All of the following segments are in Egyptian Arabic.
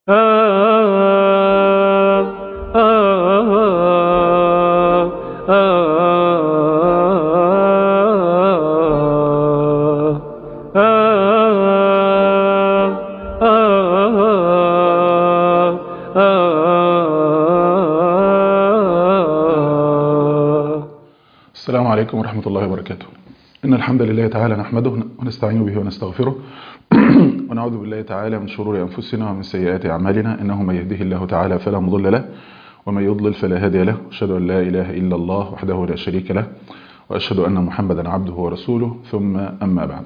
السلام عليكم ورحمة الله وبركاته إن الحمد لله تعالى نحمده ونستعين به ونستغفره ونعوذ بالله تعالى من شرور أنفسنا ومن سيئات أعمالنا إنه من يهده الله تعالى فلا مضل له ومن يضلل فلا هادي له وأشهد أن لا إله إلا الله وحده لا شريك له وأشهد أن محمدا عبده ورسوله ثم أما بعد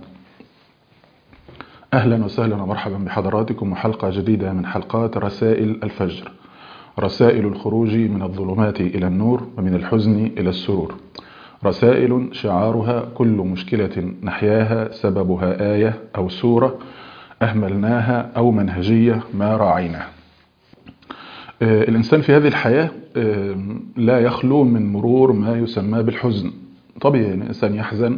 أهلا وسهلا ومرحبا بحضراتكم وحلقة جديدة من حلقات رسائل الفجر رسائل الخروج من الظلمات إلى النور ومن الحزن إلى السرور رسائل شعارها كل مشكلة نحياها سببها آية أو سورة أهملناها أو منهجية ما راعيناها الإنسان في هذه الحياة لا يخلو من مرور ما يسمى بالحزن طبيعي الإنسان يحزن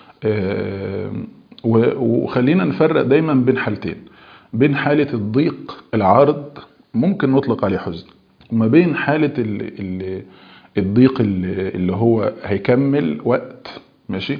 وخلينا نفرق دايما بين حالتين بين حالة الضيق العارض ممكن نطلق عليه حزن وما بين حالة الضيق اللي هو هيكمل وقت ماشي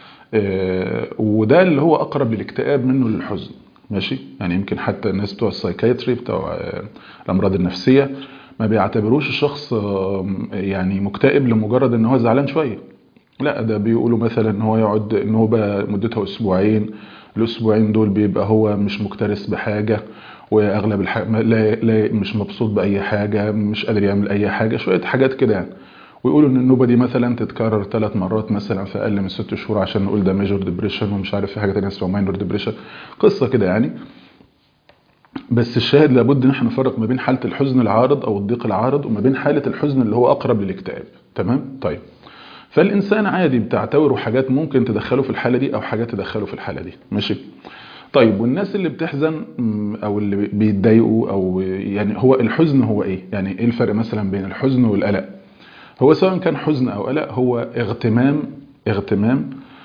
وده اللي هو أقرب للاكتئاب منه للحزن ماشي يعني يمكن حتى الناس بتوع السايكايتري بتوع الأمراض النفسية ما بيعتبروش الشخص يعني مكتئب لمجرد ان هو زعلان شوية لا ده بيقولوا مثلا ان هو يقعد ان هو بقى مدتها اسبوعين الاسبوعين دول بيبقى هو مش مكترث بحاجة واغلب الح... لا... لا مش مبسوط باي حاجة مش قادر يعمل اي حاجة شوية حاجات كده يعني ويقولوا ان النوبة دي مثلا تتكرر ثلاث مرات مثلا في اقل من ست شهور عشان نقول ده ميجور ديبريشن ومش عارف في حاجة تانية اسمها ماينور ديبريشن قصة كده يعني بس الشاهد لابد ان احنا نفرق ما بين حالة الحزن العارض او الضيق العارض وما بين حالة الحزن اللي هو اقرب للاكتئاب تمام طيب فالإنسان عادي بتعتبره حاجات ممكن تدخله في الحالة دي أو حاجات تدخله في الحالة دي ماشي طيب والناس اللي بتحزن أو اللي بيتضايقوا أو يعني هو الحزن هو إيه يعني إيه الفرق مثلا بين الحزن والقلق هو سواء كان حزن أو قلق هو اغتمام اغتمام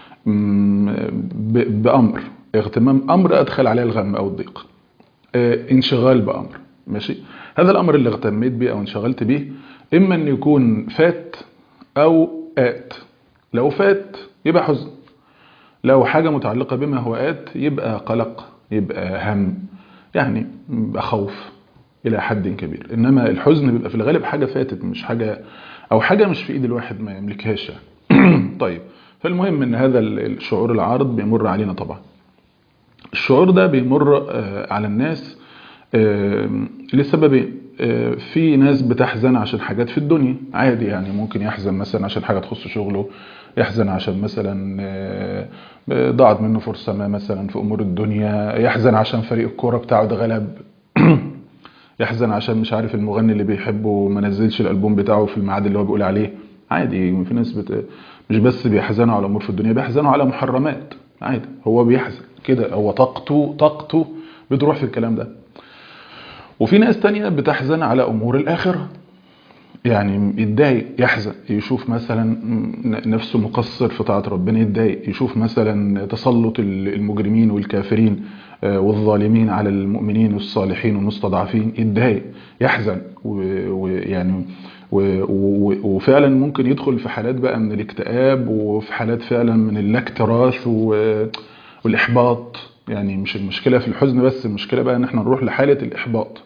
بأمر اغتمام أمر أدخل عليه الغم أو الضيق انشغال بأمر ماشي هذا الأمر اللي اغتميت بيه أو انشغلت بيه إما أن يكون فات أو آت لو فات يبقى حزن لو حاجة متعلقة بما هو آت يبقى قلق يبقى هم يعني يبقى خوف إلى حد كبير إنما الحزن بيبقى في الغالب حاجة فاتت مش حاجة أو حاجة مش في إيد الواحد ما يملكهاش طيب فالمهم إن هذا الشعور العارض بيمر علينا طبعا الشعور ده بيمر على الناس لسببين في ناس بتحزن عشان حاجات في الدنيا عادي يعني ممكن يحزن مثلا عشان حاجة تخص شغله يحزن عشان مثلا ضاعت منه فرصة ما مثلا في أمور الدنيا يحزن عشان فريق الكورة بتاعه ده غلب يحزن عشان مش عارف المغني اللي بيحبه ما نزلش الألبوم بتاعه في الميعاد اللي هو بيقول عليه عادي في ناس بت... مش بس بيحزنوا على أمور في الدنيا بيحزنوا على محرمات عادي هو بيحزن كده هو طاقته طاقته بتروح في الكلام ده وفي ناس تانية بتحزن على أمور الآخرة يعني يتضايق يحزن يشوف مثلا نفسه مقصر في طاعة ربنا يتضايق يشوف مثلا تسلط المجرمين والكافرين والظالمين على المؤمنين والصالحين والمستضعفين يتضايق يحزن ويعني وفعلا ممكن يدخل في حالات بقى من الاكتئاب وفي حالات فعلا من الاكتراث والإحباط يعني مش المشكلة في الحزن بس المشكلة بقى ان احنا نروح لحالة الإحباط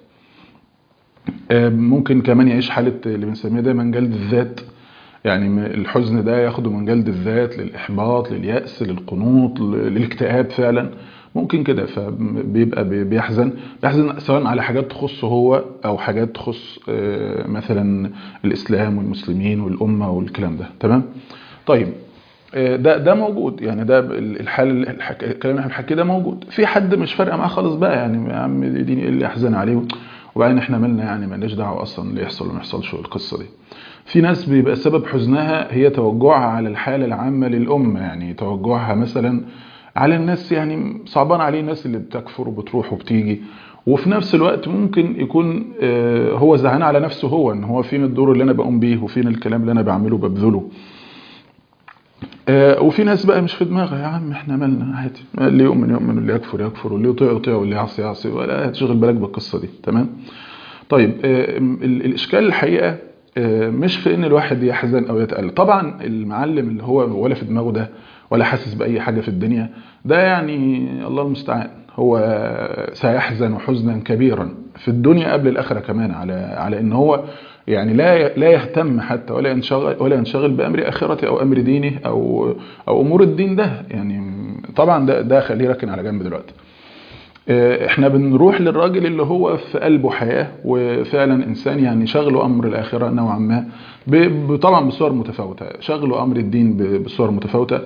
ممكن كمان يعيش حالة اللي بنسميها دايما جلد الذات يعني الحزن ده ياخده من جلد الذات للإحباط لليأس للقنوط للاكتئاب فعلا ممكن كده فبيبقى بيحزن بيحزن سواء على حاجات تخصه هو أو حاجات تخص مثلا الإسلام والمسلمين والأمة والكلام ده تمام طيب ده ده موجود يعني ده الحال الكلام اللي احنا بنحكيه ده موجود في حد مش فارقه معاه خالص بقى يعني يا عم دي اللي احزن عليه وبعدين احنا مالنا يعني مالناش دعوه اصلا اللي يحصل وما يحصلش القصه دي في ناس بيبقى سبب حزنها هي توجعها على الحاله العامه للامه يعني توجعها مثلا على الناس يعني صعبان عليه الناس اللي بتكفر وبتروح وبتيجي وفي نفس الوقت ممكن يكون هو زعلان على نفسه هو ان هو فين الدور اللي انا بقوم بيه وفين الكلام اللي انا بعمله ببذله آه، وفي ناس بقى مش في دماغها يا عم احنا مالنا عادي اللي يؤمن يؤمن واللي يكفر يكفر واللي يطيع يطيع واللي يعصي يعصي ولا تشغل بالك بالقصه دي تمام طيب آه، ال- الاشكال الحقيقه آه، مش في ان الواحد يحزن او يتألم طبعا المعلم اللي هو ولا في دماغه ده ولا حاسس باي حاجه في الدنيا ده يعني الله المستعان هو سيحزن حزنا كبيرا في الدنيا قبل الاخره كمان على على ان هو يعني لا لا يهتم حتى ولا ينشغل ولا ينشغل بامر اخرته او امر دينه او او امور الدين ده يعني طبعا ده ده خليه راكن على جنب دلوقتي آه، احنا بنروح للراجل اللي هو في قلبه حياة وفعلا انسان يعني شغله امر الاخرة نوعا ما ب- ب- طبعا بصور متفاوتة شغله امر الدين ب- بصور متفاوتة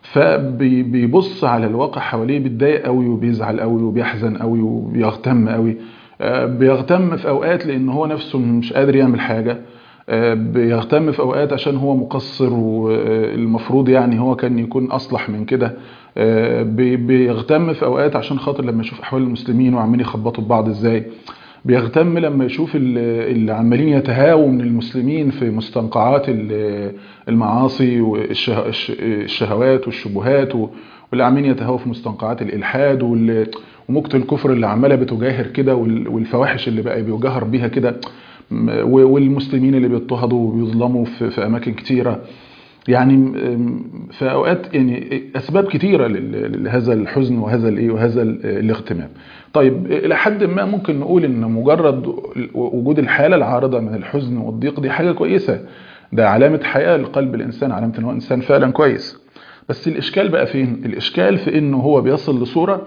فبيبص على الواقع حواليه بيتضايق قوي وبيزعل قوي وبيحزن قوي وبيغتم قوي آه، بيغتم في اوقات لان هو نفسه مش قادر يعمل حاجة آه، بيغتم في اوقات عشان هو مقصر والمفروض يعني هو كان يكون اصلح من كده آه، بي- بيغتم في اوقات عشان خاطر لما يشوف احوال المسلمين وعمالين يخبطوا في بعض ازاي بيغتم لما يشوف ال- اللي عمالين يتهاووا من المسلمين في مستنقعات ال- المعاصي والشهوات والشبهات و- واللي عمالين يتهاووا في مستنقعات الالحاد وال- وموجة الكفر اللي عماله بتجاهر كده وال- والفواحش اللي بقى بيجاهر بيها كده م- و- والمسلمين اللي بيضطهدوا وبيظلموا في في اماكن كتيره يعني م- في اوقات يعني اسباب كتيره لل- لهذا الحزن وهذا الايه وهذا ال- الاغتمام طيب الى حد ما ممكن نقول ان مجرد وجود الحاله العارضه من الحزن والضيق دي حاجه كويسه ده علامه حياه لقلب الانسان علامه ان هو انسان فعلا كويس بس الاشكال بقى فين الاشكال في انه هو بيصل لصوره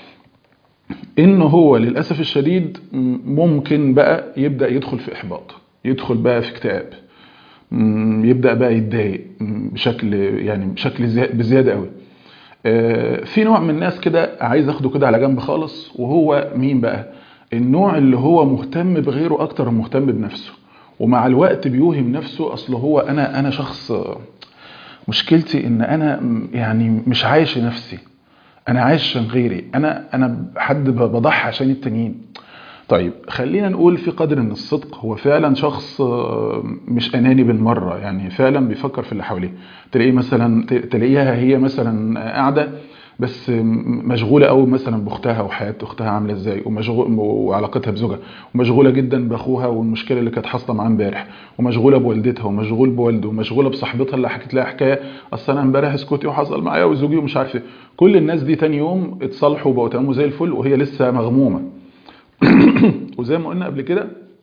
ان هو للاسف الشديد ممكن بقى يبدا يدخل في احباط يدخل بقى في اكتئاب مم، يبدا بقى يتضايق مم، بشكل يعني بشكل زي- بزياده قوي آه، في نوع من الناس كده عايز اخده كده على جنب خالص وهو مين بقى النوع اللي هو مهتم بغيره اكتر من مهتم بنفسه ومع الوقت بيوهم نفسه اصل هو انا انا شخص آه، مشكلتي ان انا م- يعني مش عايش لنفسي انا عايش عشان غيري انا انا حد ب- بضحي عشان التانيين طيب خلينا نقول في قدر من الصدق هو فعلا شخص آه، مش اناني بالمره يعني فعلا بيفكر في اللي حواليه تلاقيه مثلا ت- تلاقيها هي مثلا قاعده بس مشغوله قوي مثلا باختها وحياه اختها عامله ازاي ومشغول وعلاقتها بزوجها ومشغوله جدا باخوها والمشكله اللي كانت حاصله معاه امبارح ومشغوله بوالدتها ومشغول بوالده ومشغوله بصاحبتها اللي حكت لها حكايه اصل انا امبارح اسكتي وحصل معايا وزوجي ومش عارف ايه كل الناس دي تاني يوم اتصالحوا وبقوا تمام زي الفل وهي لسه مغمومه وزي ما قلنا قبل كده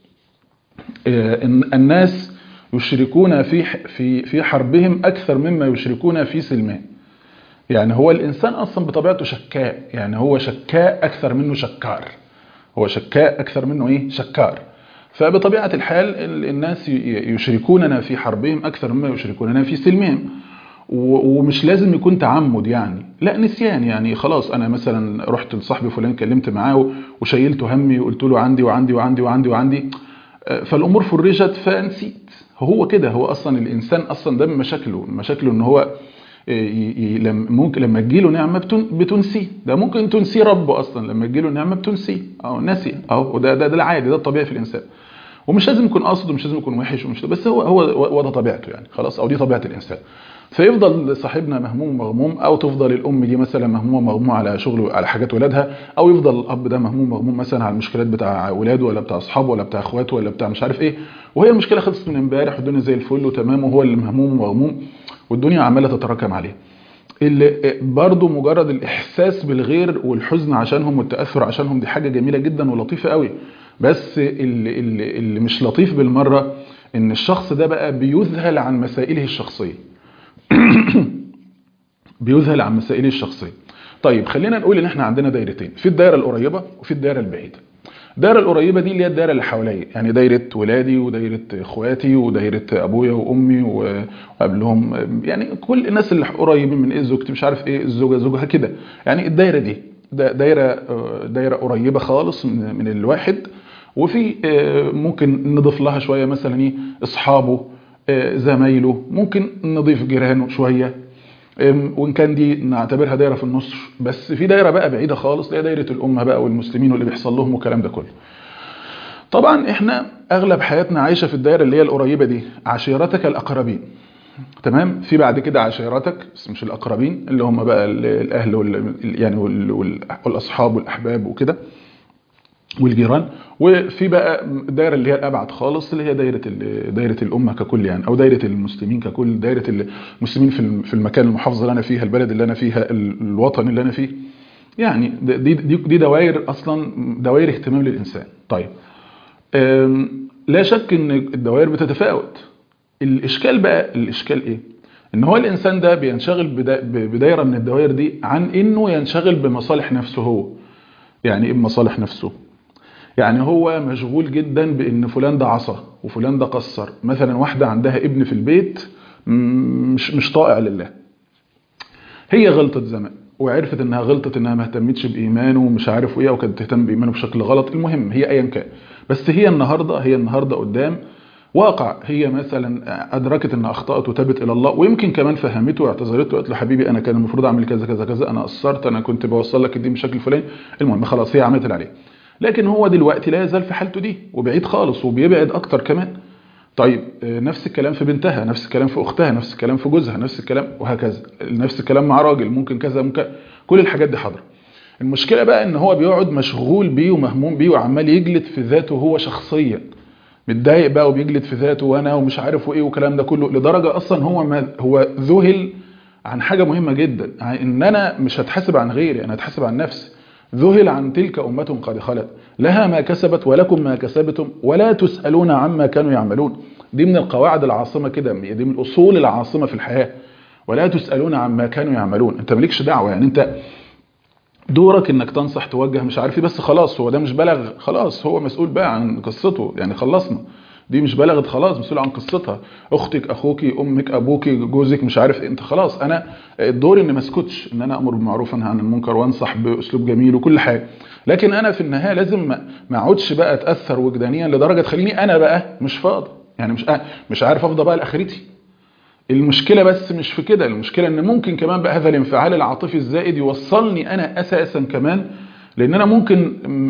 آه، إن الناس يشركون في في في حربهم اكثر مما يشركون في سلمهم يعني هو الانسان اصلا بطبيعته شكاء يعني هو شكاء اكثر منه شكار هو شكاء اكثر منه ايه شكار فبطبيعه الحال ال- الناس ي- يشركوننا في حربهم اكثر مما يشركوننا في سلمهم و- ومش لازم يكون تعمد يعني لا نسيان يعني خلاص انا مثلا رحت لصاحبي فلان كلمت معاه وشيلته همي وقلت له عندي وعندي وعندي وعندي وعندي آه، فالامور فرجت فنسيت هو كده هو اصلا الانسان اصلا ده من مشاكله من مشاكله ان هو ي- ي- لما ممكن لما تجيله نعمه بتن- بتنسيه ده ممكن تنسيه ربه اصلا لما تجيله نعمه بتنسيه اه نسي اهو وده ده ده العادي ده الطبيعي في الانسان ومش لازم يكون قاصد ومش لازم يكون وحش ومش بس هو هو هو ده طبيعته يعني خلاص او دي طبيعه الانسان فيفضل صاحبنا مهموم مغموم او تفضل الام دي مثلا مهمومه مغمومه على شغل على حاجات ولادها او يفضل الاب ده مهموم مغموم مثلا على المشكلات بتاع ولاده ولا بتاع اصحابه ولا بتاع اخواته ولا بتاع مش عارف ايه وهي المشكله خلصت من امبارح والدنيا زي الفل وتمام وهو اللي مهموم ومغموم والدنيا عماله تتراكم عليه اللي برضه مجرد الاحساس بالغير والحزن عشانهم والتاثر عشانهم دي حاجه جميله جدا ولطيفه قوي بس اللي, اللي, اللي مش لطيف بالمره ان الشخص ده بقى بيذهل عن مسائله الشخصيه بيذهل عن مسائله الشخصيه طيب خلينا نقول ان احنا عندنا دايرتين في الدايره القريبه وفي الدايره البعيده الدايره القريبه دي اللي هي الدايره اللي حواليا يعني دايره ولادي ودايره اخواتي ودايره ابويا وامي وقبلهم يعني كل الناس اللي قريبين من ايه زوجتي مش عارف ايه الزوجه زوجها كده يعني الدايره دي دا- دايره دايره قريبه خالص من من الواحد وفي آه، ممكن نضيف لها شويه مثلا ايه اصحابه آه، زمايله ممكن نضيف جيرانه شويه أم، وان كان دي نعتبرها دايره في النص بس في دايره بقى بعيده خالص اللي هي دايره الامه بقى والمسلمين واللي بيحصل لهم والكلام ده كله طبعا احنا اغلب حياتنا عايشه في الدايره اللي هي القريبه دي عشيرتك الاقربين تمام في بعد كده عشيرتك بس مش الاقربين اللي هم بقى ال- الاهل وال يعني وال- وال- والاصحاب والاحباب وكده والجيران وفي بقى الدايره اللي هي الابعد خالص اللي هي دايره ال- دايره الامه ككل يعني او دايره المسلمين ككل دايره المسلمين في الم- في المكان المحافظه اللي انا فيها البلد اللي انا فيها ال- الوطن اللي انا فيه يعني د- دي دي دي دوائر اصلا دوائر اهتمام للانسان طيب أم، لا شك ان الدوائر بتتفاوت الاشكال بقى الاشكال ايه ان هو الانسان ده بينشغل بدا- ب- بدايره من الدوائر دي عن انه ينشغل بمصالح نفسه هو يعني ايه بمصالح نفسه يعني هو مشغول جدا بان فلان ده عصى وفلان ده قصر مثلا واحده عندها ابن في البيت م- مش مش طائع لله هي غلطت زمان وعرفت انها غلطت انها ما اهتمتش بايمانه ومش عارف ايه وكانت تهتم بايمانه بشكل غلط المهم هي ايا كان بس هي النهارده هي النهارده قدام واقع هي مثلا ادركت ان اخطات وتابت الى الله ويمكن كمان فهمته واعتذرت وقالت له حبيبي انا كان المفروض اعمل كذا كذا كذا انا قصرت انا كنت بوصل لك الدين بشكل فلاني المهم خلاص هي عملت اللي عليها لكن هو دلوقتي لا يزال في حالته دي وبعيد خالص وبيبعد اكتر كمان طيب آه، نفس الكلام في بنتها نفس الكلام في اختها نفس الكلام في جوزها نفس الكلام وهكذا نفس الكلام مع راجل ممكن كذا ممكن كل الحاجات دي حاضره المشكله بقى ان هو بيقعد مشغول بيه ومهموم بيه وعمال يجلد في ذاته هو شخصيا متضايق بقى وبيجلد في ذاته وانا ومش عارف وايه والكلام ده كله لدرجه اصلا هو ما هو ذهل عن حاجه مهمه جدا عن ان انا مش هتحاسب عن غيري انا هتحاسب عن نفسي ذهل عن تلك امه قد خلت لها ما كسبت ولكم ما كسبتم ولا تسالون عما كانوا يعملون دي من القواعد العاصمه كده دي من الاصول العاصمه في الحياه ولا تسالون عما كانوا يعملون انت مالكش دعوه يعني انت دورك انك تنصح توجه مش عارف ايه بس خلاص هو ده مش بلغ خلاص هو مسؤول بقى عن قصته يعني خلصنا دي مش بلغت خلاص مسؤول عن قصتها اختك اخوكي امك ابوك جوزك مش عارف إيه. انت خلاص انا دوري اني ما اسكتش ان انا امر بالمعروف وانهى عن المنكر وانصح باسلوب جميل وكل حاجه لكن انا في النهايه لازم ما ما اقعدش بقى اتاثر وجدانيا لدرجه تخليني انا بقى مش فاضي يعني مش مش عارف افضى بقى لاخرتي المشكله بس مش في كده المشكله ان ممكن كمان بقى هذا الانفعال العاطفي الزائد يوصلني انا اساسا كمان لان انا ممكن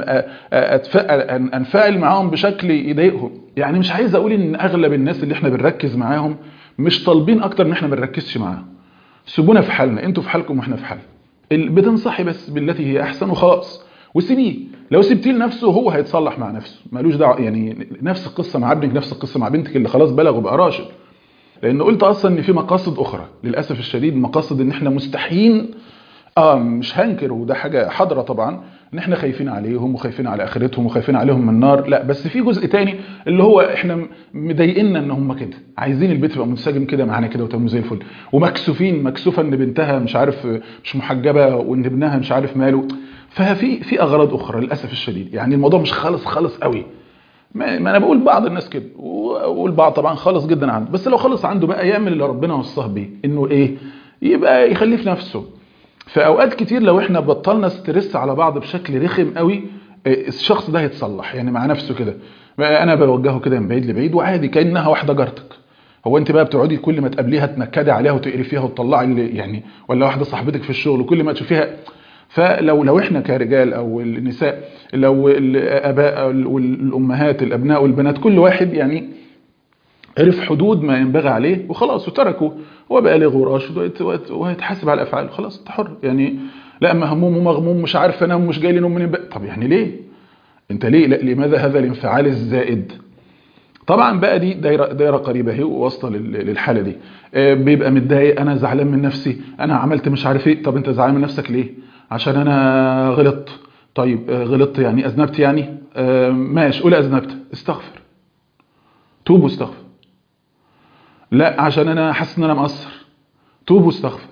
انفعل معاهم بشكل يضايقهم يعني مش عايز اقول ان اغلب الناس اللي احنا بنركز معاهم مش طالبين اكتر ان احنا ما نركزش معاهم سيبونا في حالنا انتوا في حالكم واحنا في حالنا بتنصحي بس بالتي هي احسن وخلاص وسيبيه لو سبتيه لنفسه هو هيتصلح مع نفسه مالوش دعوه يعني نفس القصه مع ابنك نفس القصه مع بنتك اللي خلاص بلغ وبقى راشد لان قلت اصلا ان في مقاصد اخرى للاسف الشديد مقاصد ان احنا مستحيين اه مش هنكر وده حاجه حاضره طبعا ان احنا خايفين عليهم وخايفين على اخرتهم وخايفين عليهم من النار لا بس في جزء تاني اللي هو احنا مضايقنا ان هم كده عايزين البيت يبقى منسجم كده معانا كده وتمام زي الفل ومكسوفين مكسوفه ان بنتها مش عارف مش محجبه وان ابنها مش عارف ماله ففي في اغراض اخرى للاسف الشديد يعني الموضوع مش خالص خالص قوي ما انا بقول بعض الناس كده والبعض طبعا خالص جدا عنده بس لو خلص عنده بقى يعمل اللي ربنا وصاه بيه انه ايه يبقى يخليه في نفسه في اوقات كتير لو احنا بطلنا ستريس على بعض بشكل رخم قوي الشخص ده هيتصلح يعني مع نفسه كده انا بوجهه كده من بعيد لبعيد وعادي كانها واحده جارتك هو انت بقى بتقعدي كل ما تقابليها تنكدي عليها وتقرفيها وتطلعي اللي يعني ولا واحده صاحبتك في الشغل وكل ما تشوفيها فلو لو احنا كرجال او النساء لو الاباء والامهات الابناء والبنات كل واحد يعني عرف حدود ما ينبغي عليه وخلاص وتركه هو بالغ وراشد وهيتحاسب على افعاله خلاص انت حر يعني لا مهموم ومغموم مش عارف انام مش جاي لي نوم منين طب يعني ليه انت ليه لا لماذا هذا الانفعال الزائد طبعا بقى دي دايره دايره قريبه اهي واصله للحاله دي بيبقى متضايق انا زعلان من نفسي انا عملت مش عارف ايه طب انت زعلان من نفسك ليه عشان انا غلطت طيب غلطت يعني اذنبت يعني ماشي قول اذنبت استغفر توب واستغفر لا عشان انا حاسس ان انا مقصر توب واستغفر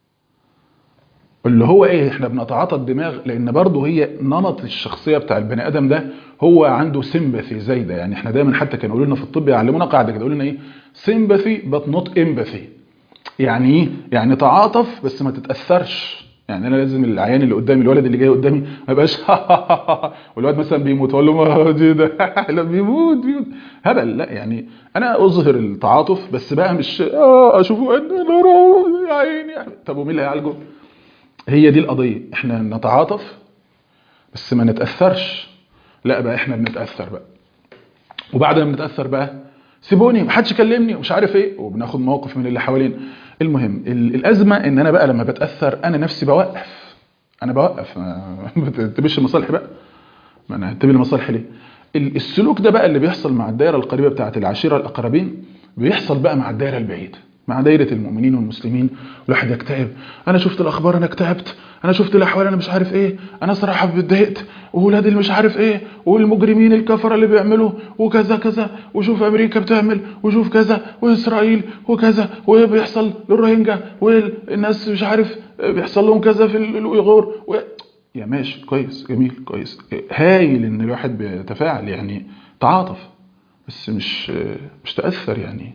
اللي هو ايه احنا بنتعاطى الدماغ لان برضه هي نمط الشخصيه بتاع البني ادم ده هو عنده سيمباثي زايده يعني احنا دايما حتى كانوا يقولوا لنا في الطب يعلمونا قاعده كده يقولوا لنا ايه سيمباثي بات نوت امباثي يعني ايه يعني تعاطف بس ما تتاثرش يعني انا لازم العيان اللي قدامي الولد اللي جاي قدامي ما يبقاش والواد مثلا بيموت اقول له ما دي ده لا بيموت بيموت هبل لا يعني انا اظهر التعاطف بس بقى مش اه اشوفه ان انا يا عيني طب ومين اللي هيعالجه هي دي القضيه احنا نتعاطف بس ما نتاثرش لا بقى احنا بنتاثر بقى وبعد ما بنتاثر بقى سيبوني محدش يكلمني ومش عارف ايه وبناخد موقف من اللي حوالينا المهم ال- الازمه ان انا بقى لما بتاثر انا نفسي بوقف انا بوقف ما ما بتنتبهش لمصالحي بقى ما انا هنتبه لمصالحي ليه ال- السلوك ده بقى اللي بيحصل مع الدائره القريبه بتاعه العشيره الاقربين بيحصل بقى مع الدائره البعيده مع دايره المؤمنين والمسلمين الواحد يكتئب انا شفت الاخبار انا اكتئبت انا شفت الاحوال انا مش عارف ايه انا صراحه اتضايقت واولادي اللي مش عارف ايه والمجرمين الكفره اللي بيعملوا وكذا كذا وشوف امريكا بتعمل وشوف كذا واسرائيل وكذا وبيحصل للروهينجا والناس مش عارف بيحصل لهم كذا في الايغور و... يا ماشي كويس جميل كويس هايل ان الواحد بيتفاعل يعني تعاطف بس مش مش تاثر يعني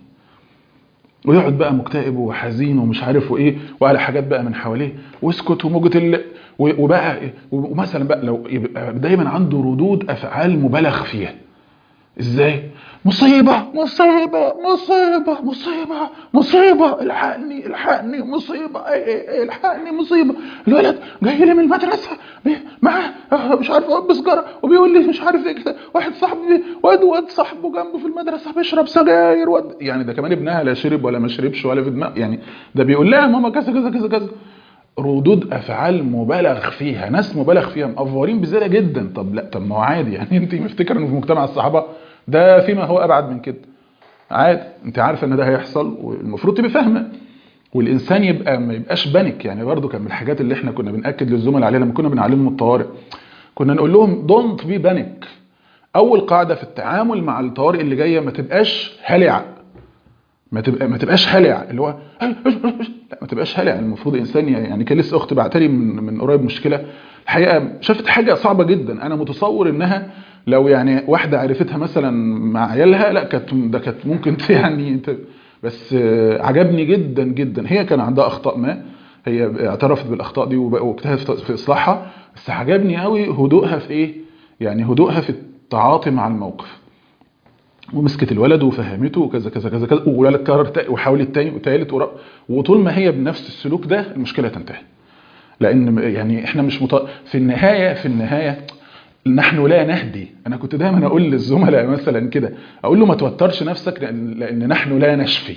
ويقعد بقى مكتئب وحزين ومش عارف وايه وعلى حاجات بقى من حواليه واسكت وموجة ال... وبقى ومثلا بقى لو يبقى دايما عنده ردود افعال مبالغ فيها ازاي مصيبة مصيبة مصيبة مصيبة مصيبة الحقني الحقني مصيبة ايه ايه ايه الحقني مصيبة الولد جاي لي من المدرسة معاه مش عارف بسجارة وبيقول لي مش عارف ايه كده واحد صاحبي واد واد صاحبه جنبه في المدرسة بيشرب سجاير واد يعني ده كمان ابنها لا شرب ولا ما شربش ولا في دماغ يعني ده بيقول لها ماما كذا كذا كذا كذا ردود افعال مبالغ فيها ناس مبالغ فيها مقفورين بزياده جدا طب لا طب ما هو عادي يعني انت مفتكر انه في مجتمع الصحابه ده فيما هو ابعد من كده عادي انت عارفه ان ده هيحصل والمفروض تبقى فاهمه والانسان يبقى ما يبقاش بانك يعني برضو كان من الحاجات اللي احنا كنا بناكد للزملاء عليها لما كنا بنعلمهم الطوارئ كنا نقول لهم دونت بي بانك اول قاعده في التعامل مع الطوارئ اللي جايه ما تبقاش هلع ما تبقى ما تبقاش هلع اللي هو لا ما تبقاش هلع المفروض انسان يعني كان لسه اختي بعتلي من من قريب مشكله الحقيقه شافت حاجه صعبه جدا انا متصور انها لو يعني واحده عرفتها مثلا مع عيالها لا كانت ده كانت ممكن يعني بس عجبني جدا جدا هي كان عندها اخطاء ما هي اعترفت بالاخطاء دي واجتهدت في اصلاحها بس عجبني قوي هدوءها في ايه يعني هدوءها في التعاطي مع الموقف ومسكت الولد وفهمته وكذا كذا كذا كذا والولد كرر وحاولت تاني وتالت ورا وطول ما هي بنفس السلوك ده المشكله تنتهي لان يعني احنا مش مط... في النهايه في النهايه نحن لا نهدي انا كنت دايما اقول للزملاء مثلا كده اقول له ما توترش نفسك لان, لأن نحن لا نشفي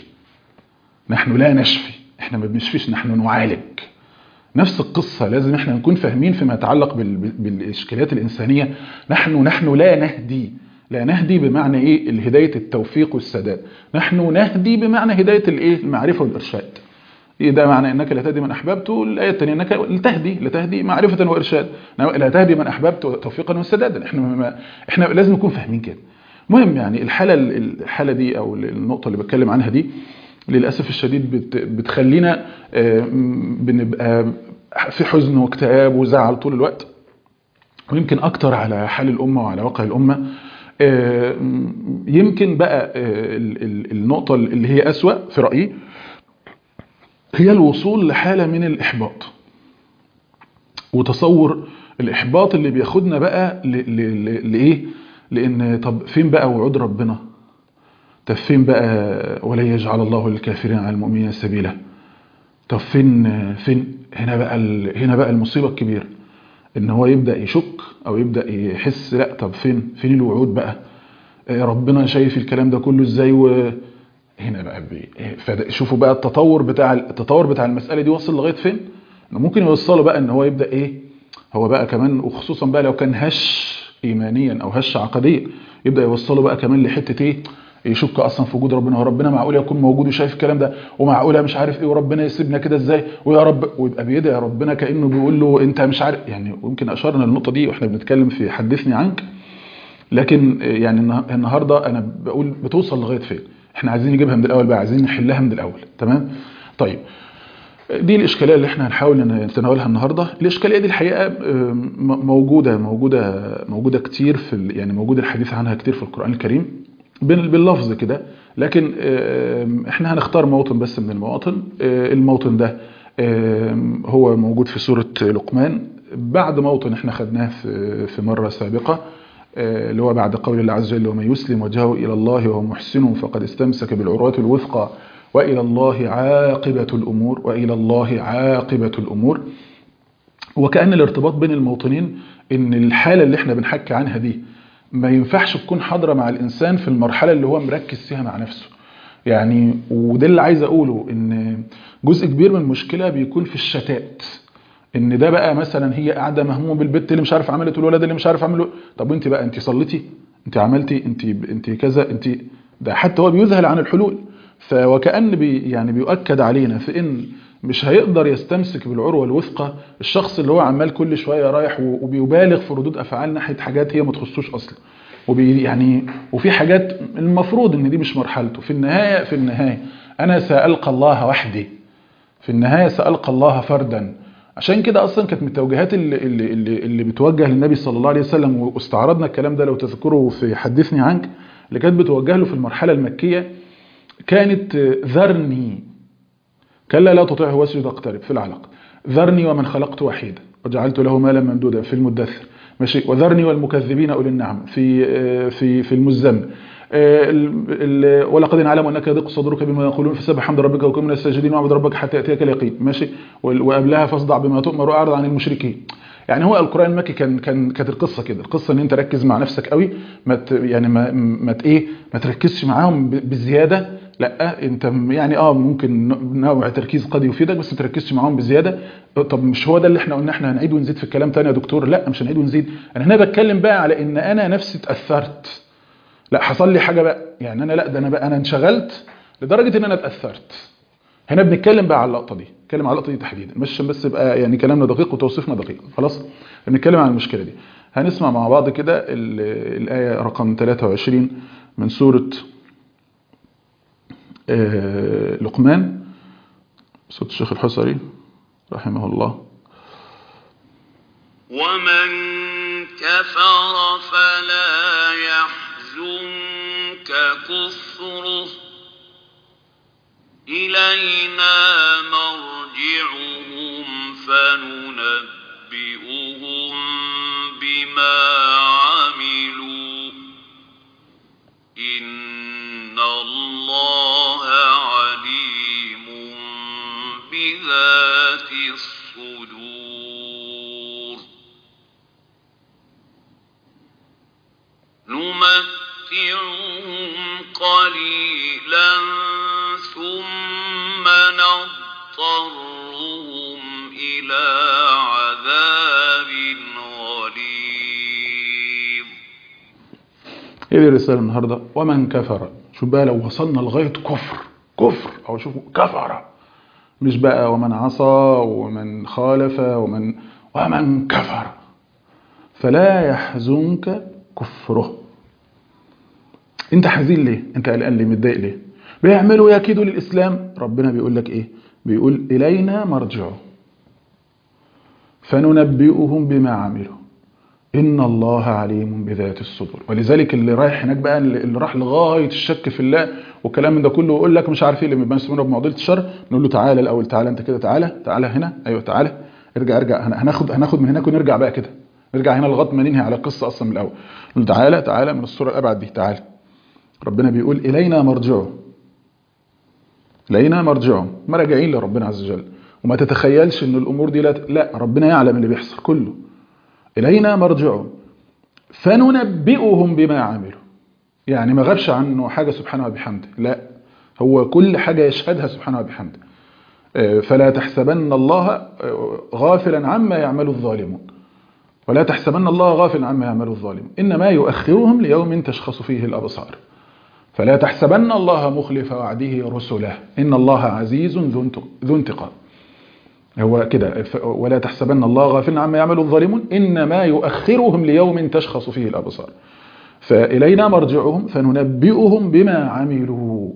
نحن لا نشفي احنا ما بنشفيش نحن نعالج نفس القصة لازم احنا نكون فاهمين فيما يتعلق بالاشكاليات الانسانية نحن نحن لا نهدي لا نهدي بمعنى ايه الهداية التوفيق والسداد نحن نهدي بمعنى هداية الايه المعرفة والارشاد إيه ده معنى انك لا تهدي من احببت الايه الثانيه انك لتهدي لتهدي معرفه وارشاد لا تهدي من احببت توفيقا وسدادا احنا ما احنا لازم نكون فاهمين كده المهم يعني الحاله الحاله دي او النقطه اللي بتكلم عنها دي للاسف الشديد بت بتخلينا بنبقى في حزن واكتئاب وزعل طول الوقت ويمكن اكتر على حال الامه وعلى واقع الامه يمكن بقى النقطه اللي هي اسوا في رايي هي الوصول لحالة من الإحباط وتصور الإحباط اللي بياخدنا بقى لإيه لأن طب فين بقى وعود ربنا طب فين بقى ولن يجعل الله للكافرين على المؤمنين سبيلا طب فين فين هنا بقى هنا بقى المصيبة الكبيرة ان هو يبدأ يشك او يبدأ يحس لا طب فين فين الوعود بقى ربنا شايف الكلام ده كله ازاي و هنا بقى بي... شوفوا بقى التطور بتاع التطور بتاع المساله دي وصل لغايه فين انه ممكن يوصله بقى ان هو يبدا ايه هو بقى كمان وخصوصا بقى لو كان هش ايمانيا او هش عقديا يبدا يوصله بقى كمان لحته ايه يشك اصلا في وجود ربنا وربنا معقول يكون موجود وشايف الكلام ده ومعقوله مش عارف ايه وربنا يسيبنا كده ازاي ويا رب ويبقى بيدعي ربنا كانه بيقول له انت مش عارف يعني يمكن اشرنا للنقطه دي واحنا بنتكلم في حدثني عنك لكن يعني النهارده انا بقول بتوصل لغايه فين احنا عايزين نجيبها من الاول بقى عايزين نحلها من الاول تمام طيب دي الاشكاليه اللي احنا هنحاول نتناولها النهارده الاشكاليه دي الحقيقه موجوده موجوده موجوده كتير في يعني موجود الحديث عنها كتير في القران الكريم باللفظ كده لكن احنا هنختار موطن بس من المواطن الموطن ده هو موجود في سوره لقمان بعد موطن احنا خدناه في مره سابقه اللي هو بعد قول الله عز وجل ومن يسلم وجهه إلى الله وهو محسن فقد استمسك بالعروة الوثقى وإلى الله عاقبة الأمور وإلى الله عاقبة الأمور وكأن الارتباط بين الموطنين إن الحالة اللي احنا بنحكي عنها دي ما ينفعش تكون حاضره مع الانسان في المرحله اللي هو مركز فيها مع نفسه يعني وده اللي عايز اقوله ان جزء كبير من المشكله بيكون في الشتات ان ده بقى مثلا هي قاعده مهمومه بالبت اللي مش عارف عملت والولد اللي مش عارف عمله طب وانت بقى انت صليتي انت عملتي انت انت كذا انت ده حتى هو بيذهل عن الحلول فوكأن بي يعني بيؤكد علينا في ان مش هيقدر يستمسك بالعروه الوثقى الشخص اللي هو عمال كل شويه رايح وبيبالغ في ردود افعال ناحيه حاجات هي ما تخصوش اصلا وبي يعني وفي حاجات المفروض ان دي مش مرحلته في النهايه في النهايه انا سالقى الله وحدي في النهايه سالقى الله فردا عشان كده اصلا كانت من التوجيهات اللي, اللي, اللي, اللي بتوجه للنبي صلى الله عليه وسلم واستعرضنا الكلام ده لو تذكروا في حدثني عنك اللي كانت بتوجه له في المرحله المكيه كانت ذرني كلا لا تطيعه واسجد اقترب في العلق ذرني ومن خلقت وحيدا وجعلت له مالا ممدودا في المدثر ماشي وذرني والمكذبين اولي النعم في في في المزمل ولقد نعلم انك يضيق صدرك بما يقولون فسبح حمد ربك وكن من الساجدين واعبد ربك حتى ياتيك اليقين ماشي وقبلها فاصدع بما تؤمر واعرض عن المشركين يعني هو القران المكي كان كان كانت القصه كده القصه ان انت ركز مع نفسك قوي ما يعني ما ما ايه ما تركزش معاهم بزياده لا انت يعني اه ممكن نوع تركيز قد يفيدك بس ما تركزش معاهم بزياده طب مش هو ده اللي احنا قلنا احنا هنعيد ونزيد في الكلام تاني يا دكتور لا مش هنعيد ونزيد انا هنا بتكلم بقى على ان انا نفسي اتاثرت لا حصل لي حاجه بقى يعني انا لا ده انا بقى انا انشغلت لدرجه ان انا اتاثرت هنا بنتكلم بقى على اللقطه دي نتكلم على اللقطه دي تحديدا مش عشان بس يبقى يعني كلامنا دقيق وتوصيفنا دقيق خلاص بنتكلم عن المشكله دي هنسمع مع بعض كده الايه رقم 23 من سوره لقمان صوت الشيخ الحسري رحمه الله ومن كفر فلا يحزنك كفره إلينا مرجعهم فننبئهم بما عملوا إن الله عليم بذات الصدور نمتعهم قليلا ثم نضطرهم إلى عذاب غليظ ايه دي الرساله النهارده ومن كفر شوف بقى لو وصلنا لغايه كفر كفر او شوفوا كفر مش بقى ومن عصى ومن خالف ومن ومن كفر فلا يحزنك كفره انت حزين ليه انت قلقان ليه متضايق ليه بيعملوا يكيدوا للاسلام ربنا بيقول لك ايه بيقول الينا مرجعوا فننبئهم بما عملوا ان الله عليم بذات الصدور ولذلك اللي رايح هناك بقى اللي راح لغايه الشك في الله والكلام من ده كله يقول لك مش عارف ايه اللي بيبان سمينا بمعضله الشر نقول له تعالى الاول تعالى انت كده تعالى تعالى هنا ايوه تعالى ارجع ارجع هناخد هناخد من هناك ونرجع بقى كده نرجع هنا لغايه ما ننهي على القصه اصلا من الاول نقول تعالى تعالى من الصوره الابعد دي تعالى ربنا بيقول الينا مرجعوا الينا مرجعوا ما راجعين لربنا عز وجل وما تتخيلش ان الامور دي لا لا ربنا يعلم اللي بيحصل كله الينا مرجعوا فننبئهم بما عملوا يعني ما غابش عنه حاجه سبحانه وبحمده لا هو كل حاجه يشهدها سبحانه وبحمده فلا تحسبن الله غافلا عما يعمل الظالمون ولا تحسبن الله غافلا عما يعمل الظالمون انما يؤخرهم ليوم تشخص فيه الابصار فلا تحسبن الله مخلف وعده رسله ان الله عزيز ذو انتقام هو كده ولا تحسبن الله غافلا عما يعمل الظالمون انما يؤخرهم ليوم تشخص فيه الابصار فالينا مرجعهم فننبئهم بما عملوا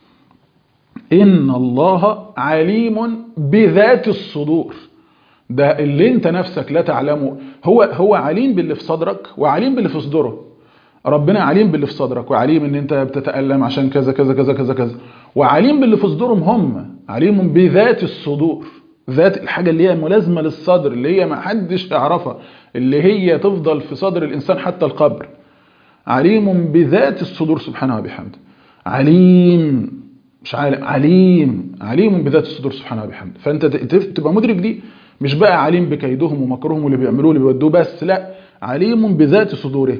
ان الله عليم بذات الصدور ده اللي انت نفسك لا تعلمه هو هو عليم باللي في صدرك وعليم باللي في صدره ربنا عليم باللي في صدرك وعليم ان انت بتتألم عشان كذا كذا كذا كذا كذا وعليم باللي في صدورهم هم عليم بذات الصدور ذات الحاجة اللي هي ملازمة للصدر اللي هي ما حدش يعرفها اللي هي تفضل في صدر الإنسان حتى القبر عليم بذات الصدور سبحانه وبحمده عليم مش عالم عليم عليم بذات الصدور سبحانه وبحمده فانت تبقى مدرك دي مش بقى عليم بكيدهم ومكرهم واللي بيعملوه اللي بيودوه بس لا عليم بذات صدوره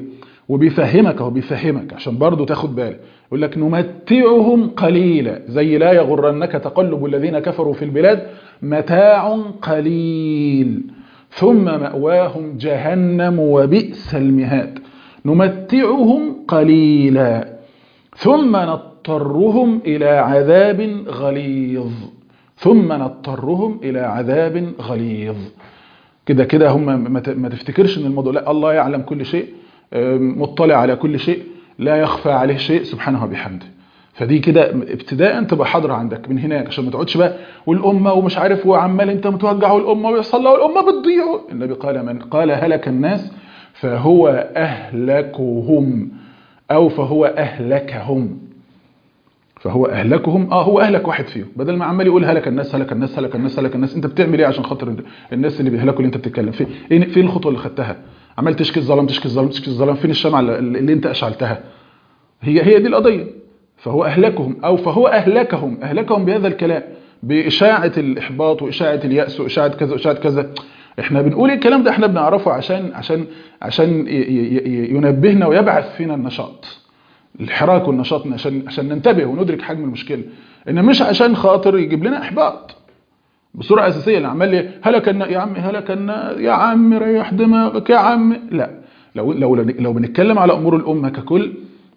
وبيفهمك هو بيفهمك عشان برضه تاخد بالك يقول لك نمتعهم قليلا زي لا يغرنك تقلب الذين كفروا في البلاد متاع قليل ثم مأواهم جهنم وبئس المهاد نمتعهم قليلا ثم نضطرهم إلى عذاب غليظ ثم نضطرهم إلى عذاب غليظ كده كده هم ما تفتكرش ان الموضوع لا الله يعلم كل شيء مطلع على كل شيء لا يخفى عليه شيء سبحانه وبحمده فدي كده ابتداء تبقى حاضره عندك من هناك عشان ما تقعدش بقى والامه ومش عارف وعمال انت متوجع والامه ويحصل لها والامه بتضيع النبي قال من قال هلك الناس فهو اهلكهم او فهو اهلكهم فهو اهلكهم اه هو اهلك واحد فيهم بدل ما عمال يقول هلك الناس هلك الناس هلك الناس هلك الناس انت بتعمل ايه عشان خاطر الناس اللي بيهلكوا اللي انت بتتكلم فيه فين الخطوه اللي خدتها عمال تشكي الظلام تشكي الظلام تشكي الظلام فين الشمعة اللي انت اشعلتها هي هي دي القضيه فهو اهلكهم او فهو اهلكهم اهلكهم بهذا الكلام باشاعه الاحباط واشاعه الياس واشاعه كذا واشاعه كذا احنا بنقول الكلام ده احنا بنعرفه عشان عشان عشان ينبهنا ويبعث فينا النشاط الحراك والنشاط عشان عشان ننتبه وندرك حجم المشكله ان مش عشان خاطر يجيب لنا احباط بصوره اساسيه اللي عمال هلك يا عم هلك يا عم ريح دماغك يا عم لا لو لو لو بنتكلم على امور الامه ككل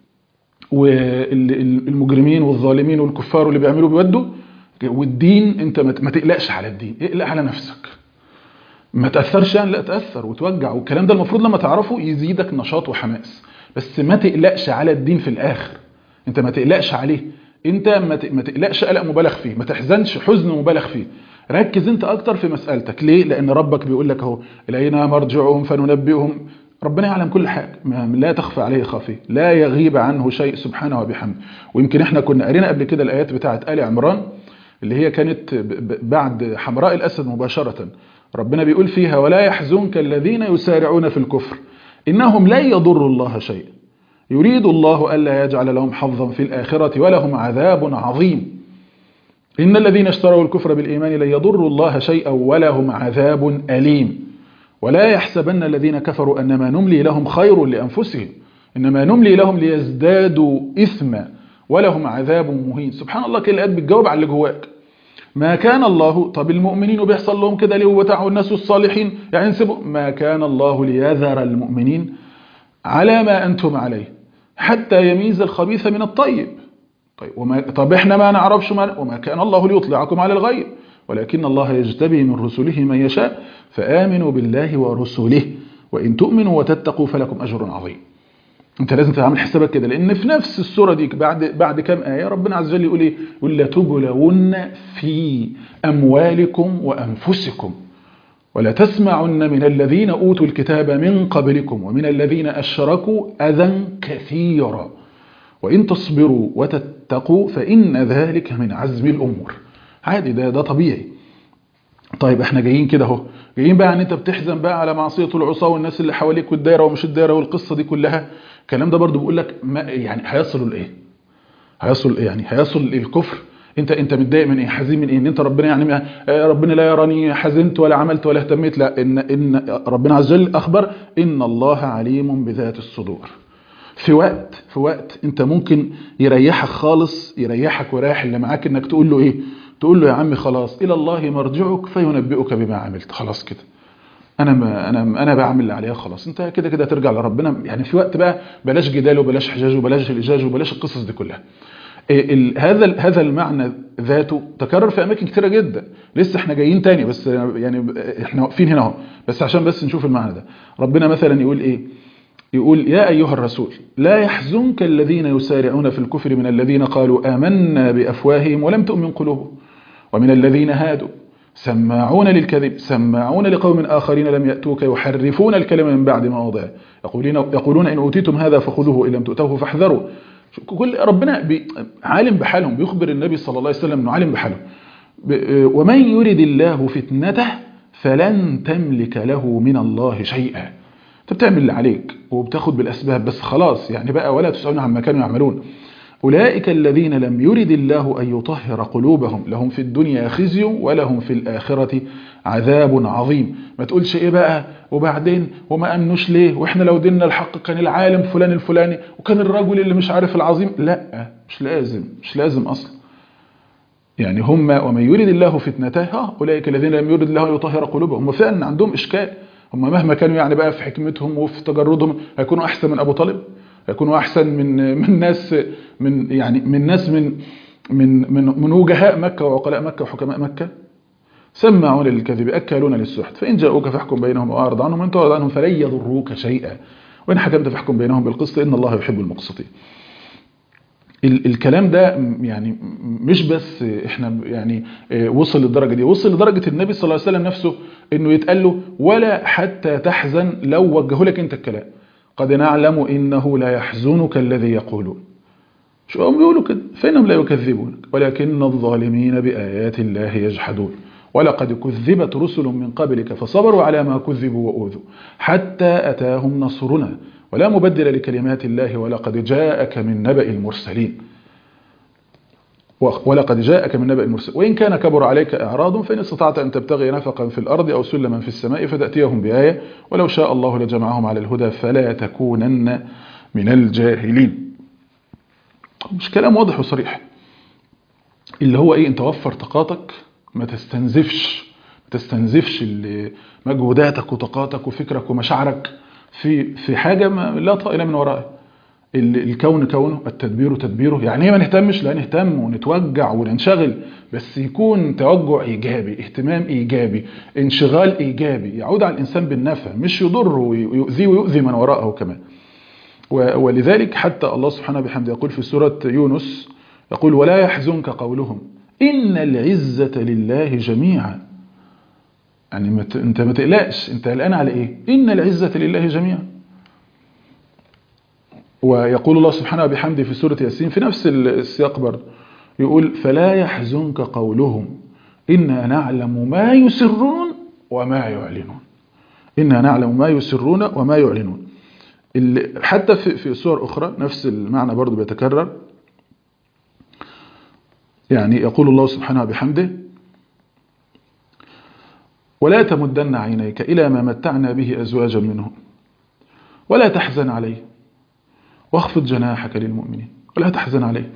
والمجرمين والظالمين والكفار واللي بيعملوا بيودوا والدين انت ما تقلقش على الدين اقلق على نفسك ما تاثرش يعني لا تاثر وتوجع والكلام ده المفروض لما تعرفه يزيدك نشاط وحماس بس ما تقلقش على الدين في الاخر انت ما تقلقش عليه انت ما تقلقش قلق مبالغ فيه ما تحزنش حزن مبالغ فيه ركز انت اكتر في مسألتك ليه لان ربك بيقول لك اهو الينا مرجعهم فننبئهم ربنا يعلم كل حاجة لا تخفى عليه خافية لا يغيب عنه شيء سبحانه وبحمده ويمكن احنا كنا قرينا قبل كده الآيات بتاعة آل عمران اللي هي كانت بعد حمراء الأسد مباشرة ربنا بيقول فيها ولا يحزنك الذين يسارعون في الكفر إنهم لن يضروا الله شيئا يريد الله ألا يجعل لهم حظا في الآخرة ولهم عذاب عظيم إن الذين اشتروا الكفر بالإيمان لن يضروا الله شيئا ولهم عذاب أليم ولا يحسبن الذين كفروا أنما نملي لهم خير لأنفسهم إنما نملي لهم ليزدادوا إثما ولهم عذاب مهين سبحان الله كل الآيات بتجاوب على اللي جواك ما كان الله طب المؤمنين وبيحصل لهم كده ليه وبتاعوا الناس الصالحين يعني نسيبوا ما كان الله ليذر المؤمنين على ما أنتم عليه حتى يميز الخبيث من الطيب طيب وما طب احنا ما نعرفش ما وما كان الله ليطلعكم على الغيب ولكن الله يجتبي من رسله من يشاء فآمنوا بالله ورسله وإن تؤمنوا وتتقوا فلكم أجر عظيم انت لازم تعمل حسابك كده لان في نفس السوره دي بعد بعد كام ايه ربنا عز وجل يقول ايه يقول لتبلون في اموالكم وانفسكم ولا تسمعن من الذين اوتوا الكتاب من قبلكم ومن الذين اشركوا اذى كثيرا وان تصبروا وتتقوا فان ذلك من عزم الامور عادي ده ده طبيعي طيب احنا جايين كده اهو جايين بقى ان انت بتحزن بقى على معصيه العصاه والناس اللي حواليك والدايره ومش الدايره والقصه دي كلها الكلام ده برضو بيقول لك ما يعني هيصلوا لايه هيصل يعني هيصل للكفر انت انت متضايق من ايه حزين من ايه ان انت ربنا يعني ربنا لا يراني حزنت ولا عملت ولا اهتميت لا ان ان ربنا عز وجل اخبر ان الله عليم بذات الصدور في وقت في وقت انت ممكن يريحك خالص يريحك ويريح اللي معاك انك تقول له ايه تقول له يا عمي خلاص الى الله مرجعك فينبئك بما عملت خلاص كده انا ما انا انا بعمل اللي عليا خلاص انت كده كده ترجع لربنا يعني في وقت بقى بلاش جدال وبلاش حجاج وبلاش الإجاج وبلاش القصص دي كلها هذا هذا المعنى ذاته تكرر في اماكن كتيره جدا لسه احنا جايين تاني بس يعني احنا واقفين هنا اهو بس عشان بس نشوف المعنى ده ربنا مثلا يقول ايه يقول يا ايها الرسول لا يحزنك الذين يسارعون في الكفر من الذين قالوا آمنا بافواههم ولم تؤمن قلوبهم ومن الذين هادوا سماعون للكذب سماعون لقوم آخرين لم يأتوك يحرفون الكلمة من بعد مواضعه يقولون, يقولون إن أوتيتم هذا فخذوه إن لم تؤتوه فاحذروا كل ربنا بي عالم بحالهم بيخبر النبي صلى الله عليه وسلم أنه عالم بحالهم ومن يرد الله فتنته فلن تملك له من الله شيئا انت بتعمل اللي عليك وبتاخد بالأسباب بس خلاص يعني بقى ولا تسألون عما كانوا يعملون أولئك الذين لم يرد الله أن يطهر قلوبهم لهم في الدنيا خزي ولهم في الآخرة عذاب عظيم ما تقولش إيه بقى وبعدين وما أمنوش ليه وإحنا لو ديننا الحق كان العالم فلان الفلاني وكان الرجل اللي مش عارف العظيم لا مش لازم مش لازم أصلا يعني هم ومن يريد الله فتنته ها أولئك الذين لم يرد الله أن يطهر قلوبهم هم فعلا عندهم إشكال هم مهما كانوا يعني بقى في حكمتهم وفي تجردهم هيكونوا أحسن من أبو طالب هيكونوا أحسن من من ناس من يعني من ناس من من من, من وجهاء مكة وعقلاء مكة وحكماء مكة سماعون للكذب أكالون للسحت فإن جاءوك فاحكم بينهم وأعرض عنهم وإن تعرض عنهم فلن يضروك شيئا وإن حكمت فاحكم بينهم بالقسط إن الله يحب المقسطين الكلام ده يعني مش بس احنا يعني وصل للدرجة دي وصل لدرجة النبي صلى الله عليه وسلم نفسه انه يتقال له ولا حتى تحزن لو وجهوا لك انت الكلام قد نعلم انه لا يحزنك الذي يقولون شو هم بيقولوا كده فإنهم لا يكذبونك ولكن الظالمين بآيات الله يجحدون ولقد كذبت رسل من قبلك فصبروا على ما كذبوا وأوذوا حتى أتاهم نصرنا ولا مبدل لكلمات الله ولقد جاءك من نبأ المرسلين ولقد جاءك من نبأ المرسلين وإن كان كبر عليك إعراض فإن استطعت أن تبتغي نفقا في الأرض أو سلما في السماء فتأتيهم بآية ولو شاء الله لجمعهم على الهدى فلا تكونن من الجاهلين مش كلام واضح وصريح اللي هو ايه انت وفر طاقاتك ما تستنزفش ما تستنزفش مجهوداتك وطاقاتك وفكرك ومشاعرك في في حاجة ما لا طائل من ورائها الكون كونه التدبير تدبيره يعني ايه ما نهتمش لا نهتم ونتوجع وننشغل بس يكون توجع ايجابي اهتمام ايجابي انشغال ايجابي يعود على الانسان بالنفع مش يضره ويؤذيه ويؤذي من وراءه كمان ولذلك حتى الله سبحانه بحمده يقول في سورة يونس يقول ولا يحزنك قولهم إن العزة لله جميعا يعني مت... انت ما تقلقش انت قلقان على ايه إن العزة لله جميعا ويقول الله سبحانه بحمده في سورة ياسين في نفس السياق برضه يقول فلا يحزنك قولهم إنا نعلم ما يسرون وما يعلنون إنا نعلم ما يسرون وما يعلنون حتى في في صور أخرى نفس المعنى برضو بيتكرر يعني يقول الله سبحانه بحمده ولا تمدن عينيك إلى ما متعنا به أزواجا منهم ولا تحزن عليه واخفض جناحك للمؤمنين ولا تحزن عليه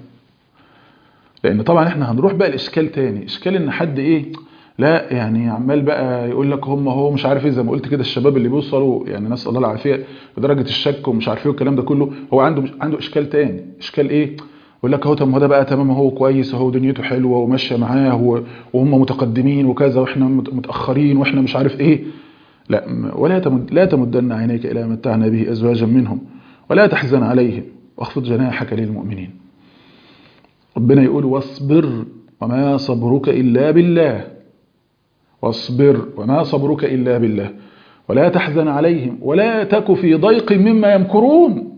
لأن طبعا احنا هنروح بقى الإشكال تاني إشكال إن حد إيه لا يعني عمال بقى يقول لك هم هو مش عارف ايه زي ما قلت كده الشباب اللي بيوصلوا يعني نسال الله العافيه بدرجه الشك ومش عارف ايه والكلام ده كله هو عنده عنده اشكال تاني اشكال ايه يقول لك اهو طب ما هو ده بقى تمام هو كويس اهو دنيته حلوه وماشيه معاه وهم متقدمين وكذا واحنا متاخرين واحنا مش عارف ايه لا ولا تمد لا تمدن عينيك الى ما متعنا به ازواجا منهم ولا تحزن عليهم واخفض جناحك للمؤمنين ربنا يقول واصبر وما صبرك الا بالله واصبر وما صبرك إلا بالله ولا تحزن عليهم ولا تك في ضيق مما يمكرون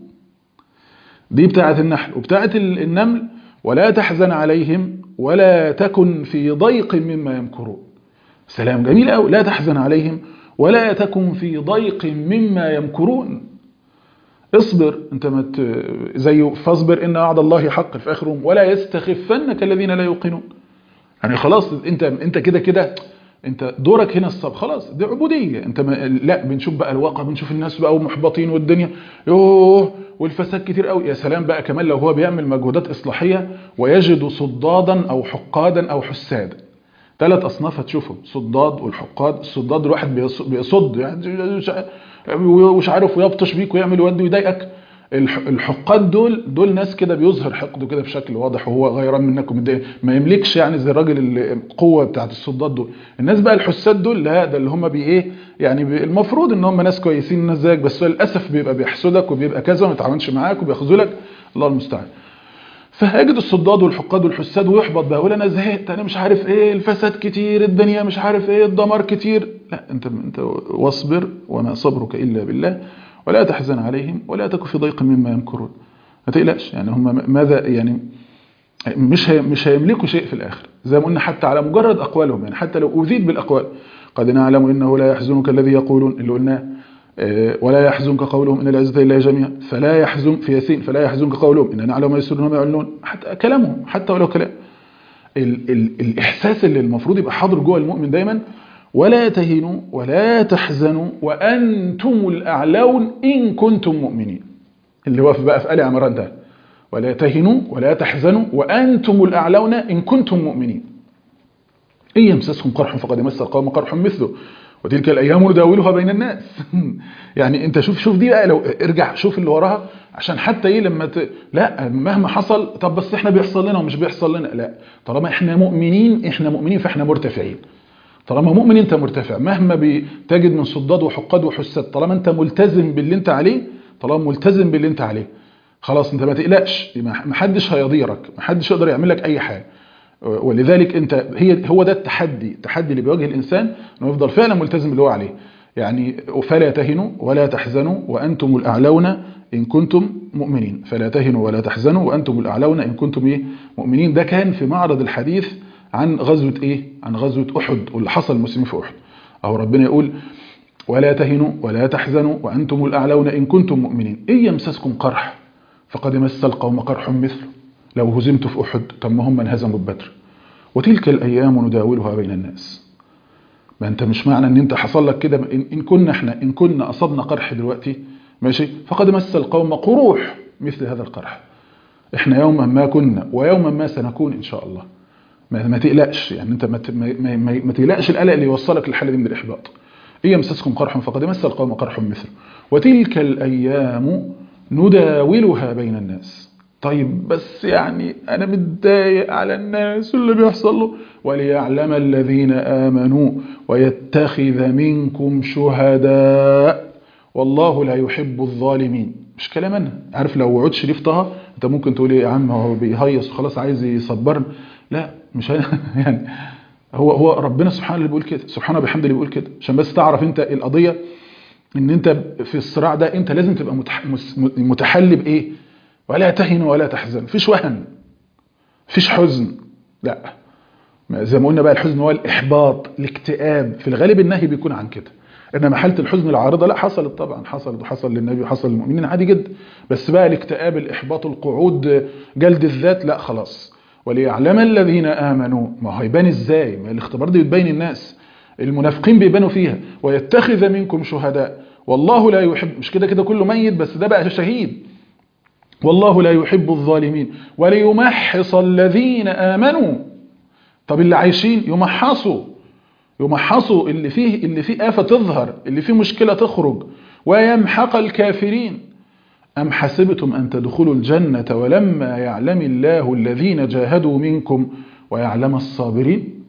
دي بتاعة النحل وبتاعة النمل ولا تحزن عليهم ولا تكن في ضيق مما يمكرون سلام جميل قوي لا تحزن عليهم ولا تكن في ضيق مما يمكرون اصبر انت مت زي فاصبر ان وعد الله حق في اخرهم ولا يستخفنك الذين لا يوقنون يعني خلاص انت انت كده كده انت دورك هنا الصبر خلاص دي عبوديه انت ما لا بنشوف بقى الواقع بنشوف الناس بقى ومحبطين والدنيا يوه والفساد كتير قوي يا سلام بقى كمان لو هو بيعمل مجهودات اصلاحيه ويجد صدادا او حقادا او حسادا ثلاث اصناف هتشوفهم صداد والحقاد الصداد الواحد بيصد يعني مش عارف ويبطش بيك ويعمل ويودي ويضايقك الحقاد دول دول ناس كده بيظهر حقده كده بشكل واضح وهو غيران منك ومتضايق ما يملكش يعني زي الراجل القوه بتاعت الصداد دول الناس بقى الحساد دول لا ده اللي هم بي ايه يعني بي المفروض ان هم ناس كويسين ناس زيك بس للاسف بيبقى بيحسدك وبيبقى كذا وما يتعاونش معاك وبيخذلك الله المستعان فهيجد الصداد والحقاد والحساد ويحبط بقى يقول انا زهقت انا مش عارف ايه الفساد كتير الدنيا مش عارف ايه الدمار كتير لا انت انت واصبر وما صبرك الا بالله ولا تحزن عليهم ولا تك في ضيق مما يمكرون ما تقلقش يعني هم ماذا يعني مش هي مش هيملكوا شيء في الاخر زي ما قلنا حتى على مجرد اقوالهم يعني حتى لو اوذيت بالاقوال قد نعلم انه لا يحزنك الذي يقولون اللي قلناه آه، ولا يحزنك قولهم ان العزه لله جميعا فلا يحزن في ياسين فلا يحزنك قولهم اننا نعلم ما يسرون وما يعلنون حتى كلامهم حتى ولو كلام ال ال الاحساس اللي المفروض يبقى حاضر جوه المؤمن دايما ولا تهنوا ولا تحزنوا وانتم الاعلون ان كنتم مؤمنين اللي هو في بقى في ال عمران ده ولا تهنوا ولا تحزنوا وانتم الاعلون ان كنتم مؤمنين إن يمسسهم قرح فقد مس القوم قرح مثله وتلك الأيام نداولها بين الناس يعني أنت شوف شوف دي بقى لو ارجع شوف اللي وراها عشان حتى إيه لما ت... لا مهما حصل طب بس إحنا بيحصل لنا ومش بيحصل لنا لا طالما إحنا مؤمنين إحنا مؤمنين فإحنا مرتفعين طالما مؤمن أنت مرتفع مهما بتجد من صداد وحقاد وحساد طالما أنت ملتزم باللي أنت عليه طالما ملتزم باللي أنت عليه خلاص أنت ما تقلقش ما حدش هيضيرك ما حدش يقدر يعمل لك أي حاجة ولذلك انت هي هو ده التحدي التحدي اللي بيواجه الانسان انه يفضل فعلا ملتزم باللي هو عليه يعني فلا تهنوا ولا تحزنوا وانتم الاعلون ان كنتم مؤمنين فلا تهنوا ولا تحزنوا وانتم الاعلون ان كنتم ايه مؤمنين ده كان في معرض الحديث عن غزوه ايه عن غزوه احد واللي حصل المسلمين في احد اهو ربنا يقول ولا تهنوا ولا تحزنوا وانتم الاعلون ان كنتم مؤمنين ان يمسسكم قرح فقد مس القوم قرح مثله لو هزمت في أحد طب ما هم انهزموا ببدر وتلك الأيام نداولها بين الناس ما أنت مش معنى أن أنت حصل لك كده إن, إن كنا إحنا إن كنا أصبنا قرح دلوقتي ماشي فقد مس القوم قروح مثل هذا القرح إحنا يوما ما كنا ويوما ما سنكون إن شاء الله ما, ما تقلقش يعني أنت ما, ما, ما, ما تقلقش القلق اللي يوصلك للحالة دي من الإحباط إن يمسسكم قرح فقد مس القوم قرح مثله وتلك الأيام نداولها بين الناس طيب بس يعني أنا متضايق على الناس اللي بيحصل له وليعلم الذين آمنوا ويتخذ منكم شهداء والله لا يحب الظالمين مش كلام أنا عارف لو وعود شريف طه أنت ممكن تقول يا عم هو بيهيص وخلاص عايز يصبرنا لا مش يعني هو هو ربنا سبحانه اللي بيقول كده سبحانه بحمد اللي بيقول كده عشان بس تعرف انت القضية ان انت في الصراع ده انت لازم تبقى متحلي بايه ولا تهن ولا تحزن فيش وهن فيش حزن لا زي ما قلنا بقى الحزن هو الإحباط الاكتئاب في الغالب النهي بيكون عن كده إنما حالة الحزن العارضة لا حصلت طبعا حصلت وحصل للنبي وحصل للمؤمنين عادي جدا بس بقى الاكتئاب الإحباط القعود جلد الذات لا خلاص وليعلم الذين آمنوا ما هيبان ازاي ما الاختبار دي بتبين الناس المنافقين بيبانوا فيها ويتخذ منكم شهداء والله لا يحب مش كده كده كله ميت بس ده بقى شهيد والله لا يحب الظالمين وليمحص الذين آمنوا طب اللي عايشين يمحصوا يمحصوا اللي فيه اللي فيه آفة تظهر اللي فيه مشكلة تخرج ويمحق الكافرين أم حسبتم أن تدخلوا الجنة ولما يعلم الله الذين جاهدوا منكم ويعلم الصابرين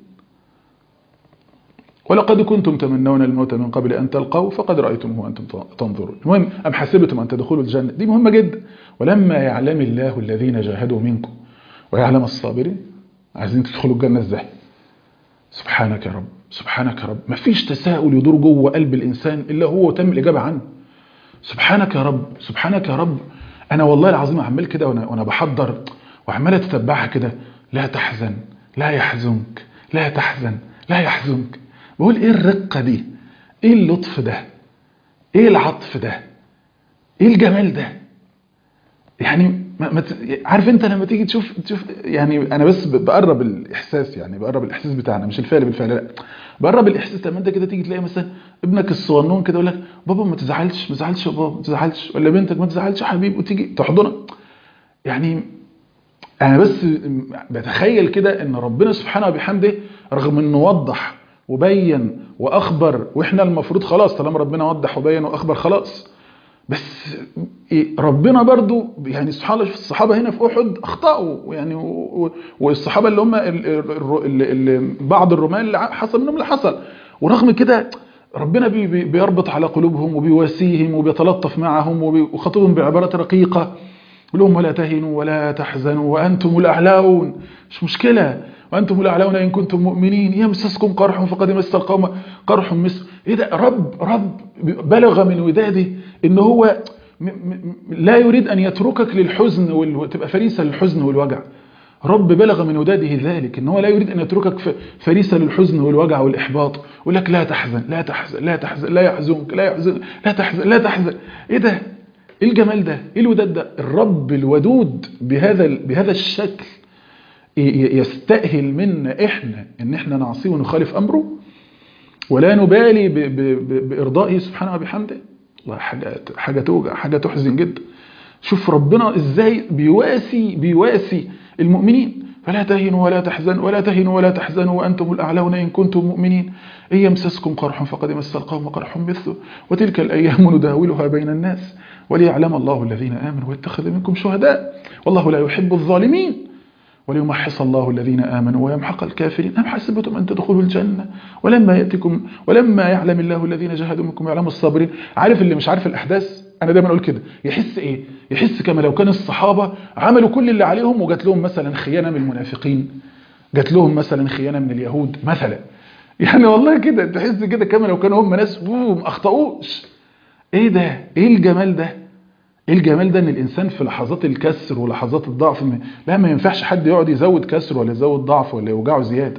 ولقد كنتم تمنون الموت من قبل أن تلقوا فقد رأيتموه وأنتم تنظرون المهم أم حسبتم أن تدخلوا الجنة دي مهمة جدا ولما يعلم الله الذين جاهدوا منكم ويعلم الصابرين عايزين تدخلوا الجنة ازاي سبحانك يا رب سبحانك يا رب ما فيش تساؤل يدور جوه قلب الإنسان إلا هو تم الإجابة عنه سبحانك يا رب سبحانك يا رب أنا والله العظيم عمال كده وأنا, وأنا بحضر وعمال أتتبعها كده لا تحزن لا يحزنك لا تحزن لا يحزنك بقول ايه الرقة دي ايه اللطف ده ايه العطف ده ايه الجمال ده يعني ما ما عارف انت لما تيجي تشوف تشوف يعني انا بس بقرب الاحساس يعني بقرب الاحساس بتاعنا مش الفعل بالفعل لا بقرب الاحساس لما انت كده تيجي تلاقي مثلا ابنك الصغنون كده يقول لك بابا ما تزعلش ما تزعلش يا بابا ما تزعلش ولا بنتك ما تزعلش يا حبيبي وتيجي تحضنك يعني انا بس بتخيل كده ان ربنا سبحانه وبحمده رغم انه وضح وبين واخبر واحنا المفروض خلاص طالما ربنا وضح وبين واخبر خلاص بس ربنا برضو يعني سبحان الله الصحابه هنا في احد اخطاوا يعني والصحابه اللي هم بعض الرمال اللي حصل منهم اللي حصل ورغم كده ربنا بيربط على قلوبهم وبيواسيهم وبيتلطف معهم ويخاطبهم بعبارات رقيقه لهم ولا تهنوا ولا تحزنوا وانتم الاعلاون مش مشكله وأنتم الأعلون إن كنتم مؤمنين يمسسكم قرح فقد مس القوم قرح مثل إيه ده رب رب بلغ من وداده إن هو لا يريد أن يتركك للحزن وتبقى فريسة للحزن والوجع رب بلغ من وداده ذلك ان هو لا يريد ان يتركك ف- فريسة للحزن والوجع والاحباط يقول لك لا تحزن لا تحزن لا تحزن لا يحزنك لا يحزن لا تحزن لا تحزن ايه ده ايه الجمال ده ايه الوداد ده الرب الودود بهذا ال- بهذا الشكل ي- ي- يستأهل منا احنا ان احنا نعصيه ونخالف امره ولا نبالي ب- ب- ب- بارضائه سبحانه وبحمده والله حاجه حاجه توجع حاجه تحزن جدا شوف ربنا ازاي بيواسي بيواسي المؤمنين فلا تهنوا ولا تحزنوا ولا تهنوا ولا تحزنوا وانتم الاعلون ان كنتم مؤمنين ان يمسسكم قرح فقد مس القوم قرح مثله وتلك الايام نداولها بين الناس وليعلم الله الذين امنوا ويتخذ منكم شهداء والله لا يحب الظالمين وليمحص الله الذين آمنوا ويمحق الكافرين أم حسبتم أن تدخلوا الجنة ولما يأتكم ولما يعلم الله الذين جاهدوا منكم يعلم الصابرين عارف اللي مش عارف الأحداث أنا دايما أقول كده يحس إيه يحس كما لو كان الصحابة عملوا كل اللي عليهم وجات لهم مثلا خيانة من المنافقين جات لهم مثلا خيانة من اليهود مثلا يعني والله كده تحس كده كما لو كانوا هم ناس أوه، ما أخطأوش إيه ده إيه الجمال ده ايه الجمال ده ان الانسان في لحظات الكسر ولحظات الضعف م- لا ما ينفعش حد يقعد يزود كسر ولا يزود ضعف ولا يوجعه زياده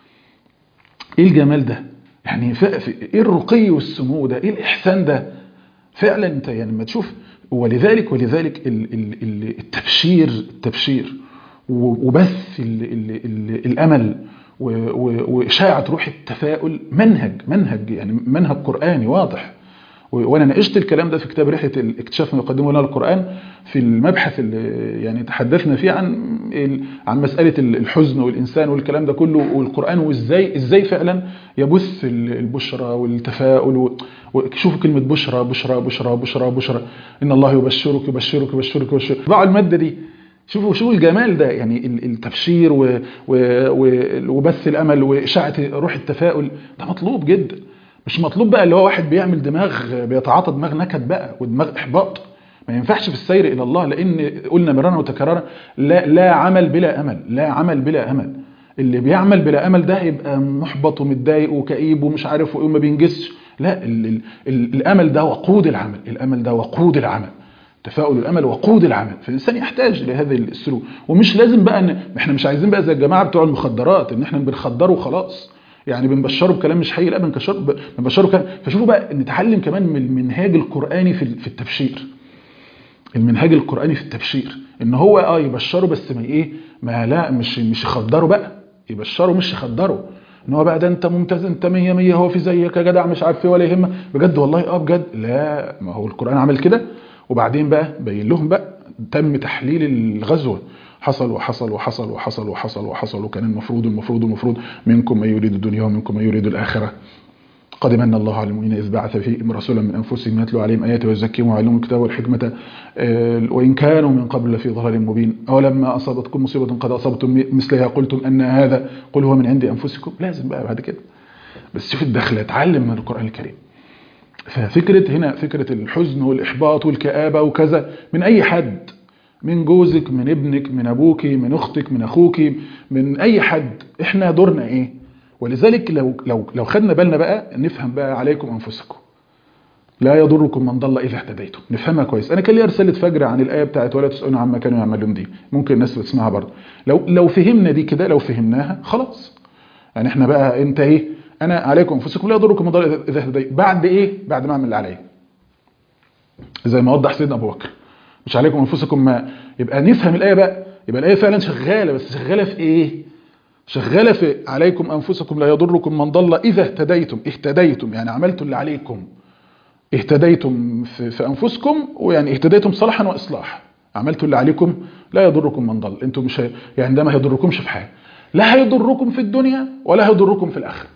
ايه الجمال ده يعني ف- ف- ايه الرقي والسمو ده ايه الاحسان ده فعلا انت يعني لما تشوف ولذلك ولذلك ال- ال- ال- التبشير التبشير و- وبث ال- ال- ال- الامل و- و- واشاعه روح التفاؤل منهج منهج يعني منهج قراني واضح و- وانا ناقشت الكلام ده في كتاب رحله الاكتشاف ما يقدمه لنا القران في المبحث اللي يعني تحدثنا فيه عن ال- عن مساله ال- الحزن والانسان والكلام ده كله والقران وازاي ازاي فعلا يبث ال- البشرى والتفاؤل و- وشوفوا كلمه بشرى بشرى بشرى بشرى بشرى ان الله يبشرك يبشرك يبشرك يبشرك ضعوا الماده دي شوفوا شوفوا الجمال ده يعني ال- التبشير و- و- و- وبث الامل واشاعه روح التفاؤل ده مطلوب جدا مش مطلوب بقى اللي هو واحد بيعمل دماغ بيتعاطى دماغ نكد بقى ودماغ احباط ما ينفعش في السير الى الله لان قلنا مرارا وتكرارا لا لا عمل بلا امل لا عمل بلا امل اللي بيعمل بلا امل ده يبقى محبط ومتضايق وكئيب ومش عارف وايه وما بينجزش لا ال ال ال الامل ده وقود العمل الامل ده وقود العمل تفاؤل الامل وقود العمل فالانسان يحتاج لهذا السلوك ومش لازم بقى ان احنا مش عايزين بقى زي الجماعه بتوع المخدرات ان احنا بنخدره وخلاص يعني بنبشره بكلام مش حقيقي لا بنكشر- ب- بنبشره كلام فشوفوا بقى نتعلم كمان من المنهاج القراني في ال- في التبشير المنهاج القراني في التبشير ان هو اه يبشره بس ما ايه ما لا مش مش يخدره بقى يبشره مش يخدره ان هو بقى ده انت ممتاز انت 100 100 هو في زيك يا جدع مش عارف ايه ولا يهمك بجد والله اه بجد لا ما هو القران عمل كده وبعدين بقى بين لهم بقى تم تحليل الغزوه حصل وحصل وحصل وحصل وحصل وحصل وكان المفروض المفروض المفروض منكم من يريد الدنيا ومنكم من يريد الاخره قد من الله على المؤمنين إذ بعث فيهم رسولا من أنفسهم يتلو عليهم آياته ويزكيهم ويعلمهم الكتاب والحكمة آه، وإن كانوا من قبل لفي ضلال مبين أولما أصابتكم مصيبة قد أصبتم مثلها قلتم أن هذا قل هو من عند أنفسكم لازم بقى بعد كده بس شوف الدخل اتعلم من القرآن الكريم ففكرة هنا فكرة الحزن والإحباط والكآبة وكذا من أي حد من جوزك من ابنك من أبوك من أختك من أخوك من أي حد إحنا دورنا إيه ولذلك لو لو لو خدنا بالنا بقى نفهم بقى عليكم انفسكم لا يضركم من ضل اذا اهتديتم نفهمها كويس انا كان لي رساله فجر عن الايه بتاعت ولا تسالون عما كانوا يعملون دي ممكن الناس تسمعها برضه لو لو فهمنا دي كده لو فهمناها خلاص يعني احنا بقى انت ايه انا عليكم انفسكم لا يضركم من ضل اذا اهتديتم بعد ايه بعد ما اعمل اللي عليا زي ما وضح سيدنا ابو بكر مش عليكم انفسكم ما يبقى نفهم الايه بقى يبقى الايه فعلا شغاله بس شغاله في ايه شغاله في عليكم انفسكم لا يضركم من ضل اذا اهتديتم اهتديتم يعني عملتوا اللي عليكم اهتديتم في, في انفسكم ويعني اهتديتم صلاحا واصلاح عملتوا اللي عليكم لا يضركم من ضل انتم مش هي... يعني ده ما هيضركمش في حاجه لا هيضركم في الدنيا ولا هيضركم في الاخره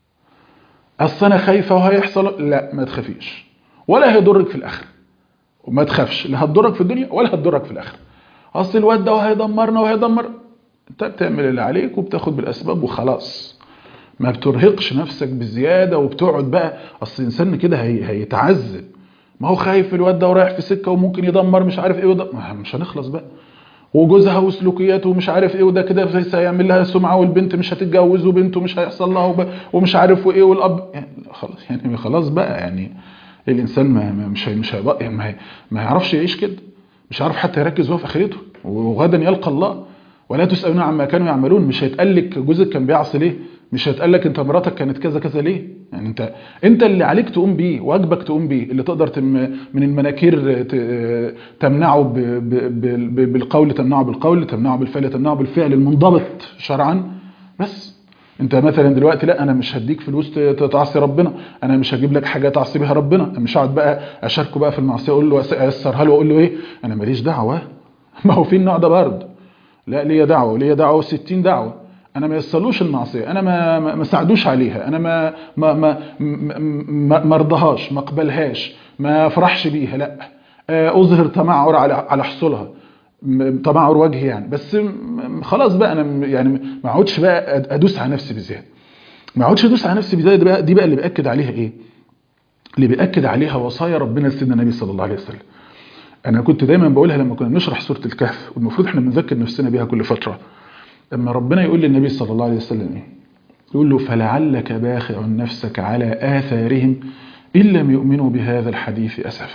اصل انا خايفه وهيحصل لا ما تخافيش ولا هيضرك في الاخره وما تخافش لا هتضرك في الدنيا ولا هتضرك في الاخره اصل الواد ده وهيدمرنا وهيدمر انت بتعمل اللي عليك وبتاخد بالاسباب وخلاص ما بترهقش نفسك بزياده وبتقعد بقى اصل الانسان كده هي... هيتعذب ما هو خايف الواد ده ورايح في سكه وممكن يدمر مش عارف ايه وده ما مش هنخلص بقى وجوزها وسلوكياته ومش عارف ايه وده كده زي هيعمل لها سمعه والبنت مش هتتجوز وبنته مش هيحصل لها وب... ومش عارف وايه والاب يعني خلاص يعني خلاص بقى يعني الانسان ما ما- مش هي مش هيبقى ما, هي ما يعرفش يعيش كده مش عارف حتى يركز هو في اخرته وغدا يلقى الله ولا تسالون عما كانوا يعملون مش هيتقال لك جوزك كان بيعصي ليه مش هيتقال لك انت مراتك كانت كذا كذا ليه يعني انت انت اللي عليك تقوم بيه واجبك تقوم بيه اللي تقدر تم من المناكير ت- تمنعه ب- ب- ب- بالقول تمنعه بالقول تمنعه بالفعل تمنعه بالفعل المنضبط شرعا بس انت مثلا دلوقتي لا انا مش هديك فلوس ت- تعصي ربنا انا مش هجيب لك حاجه تعصي بيها ربنا أنا مش هقعد بقى اشاركه بقى في المعصيه اقول له اسرها له واقول له ايه انا ماليش دعوه ما هو في النوع ده برضه لا ليا دعوه وليا دعوه و60 دعوه انا ما يصلوش المعصيه انا ما ما ما ساعدوش عليها انا ما ما ما ما, ما, ما ارضهاش ما اقبلهاش ما افرحش بيها لا آه، اظهر تمعر على على حصولها م- تمعر وجهي يعني بس م- م- خلاص بقى انا م- يعني ما اقعدش بقى أد- ادوس على نفسي بزياده ما اقعدش ادوس على نفسي بزياده دي بقى دي بقى اللي بياكد عليها ايه اللي بياكد عليها وصايا ربنا لسيدنا النبي صلى الله عليه وسلم انا كنت دايما بقولها لما كنا بنشرح سوره الكهف والمفروض احنا بنذكر نفسنا بيها كل فتره لما ربنا يقول للنبي صلى الله عليه وسلم ايه يقول له فلعلك باخع نفسك على آثارهم إن لم يؤمنوا بهذا الحديث أسفا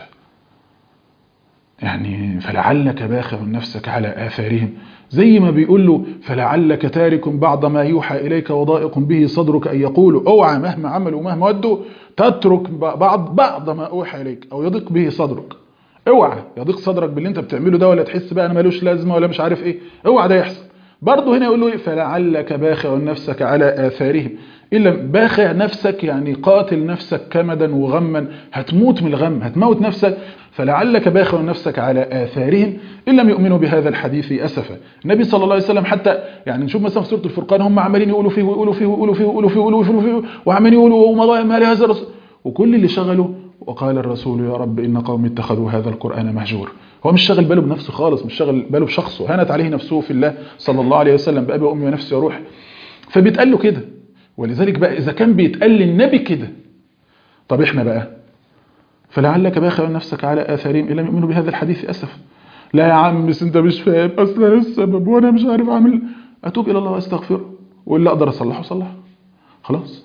يعني فلعلك باخع نفسك على آثارهم زي ما بيقول له فلعلك تارك بعض ما يوحى إليك وضائق به صدرك أن يقولوا اوعى مهما عملوا مهما ودوا تترك بعض بعض ما أوحى إليك أو يضيق به صدرك اوعى يضيق صدرك باللي انت بتعمله ده ولا تحس بقى انا ملوش لازمه ولا مش عارف ايه اوعى ده يحصل برضه هنا يقول له ايه فلعلك باخع نفسك على اثارهم الا باخع نفسك يعني قاتل نفسك كمدا وغما هتموت من الغم هتموت نفسك فلعلك باخع نفسك على آثارهم إن لم يؤمنوا بهذا الحديث أسفا النبي صلى الله عليه وسلم حتى يعني نشوف مثلا في سورة الفرقان هم عمالين يقولوا فيه ويقولوا فيه ويقولوا فيه ويقولوا فيه ويقولوا فيه, ويقولوا فيه وعمالين يقولوا وما ما لهذا الرسول وكل اللي شغله وقال الرسول يا رب إن قومي اتخذوا هذا القرآن مهجور هو مش شغل باله بنفسه خالص مش شغل باله بشخصه هانت عليه نفسه في الله صلى الله عليه وسلم بأبي وأمي ونفسي وروحي فبيتقال له كده ولذلك بقى إذا كان بيتقال للنبي كده طب إحنا بقى فلعلك باخع نفسك على آثارهم إن لم يؤمنوا بهذا الحديث أسف لا يا عم بس أنت مش فاهم أصل أنا السبب وأنا مش عارف أعمل أتوب إلى الله وأستغفره واللي أقدر أصلحه صلحه خلاص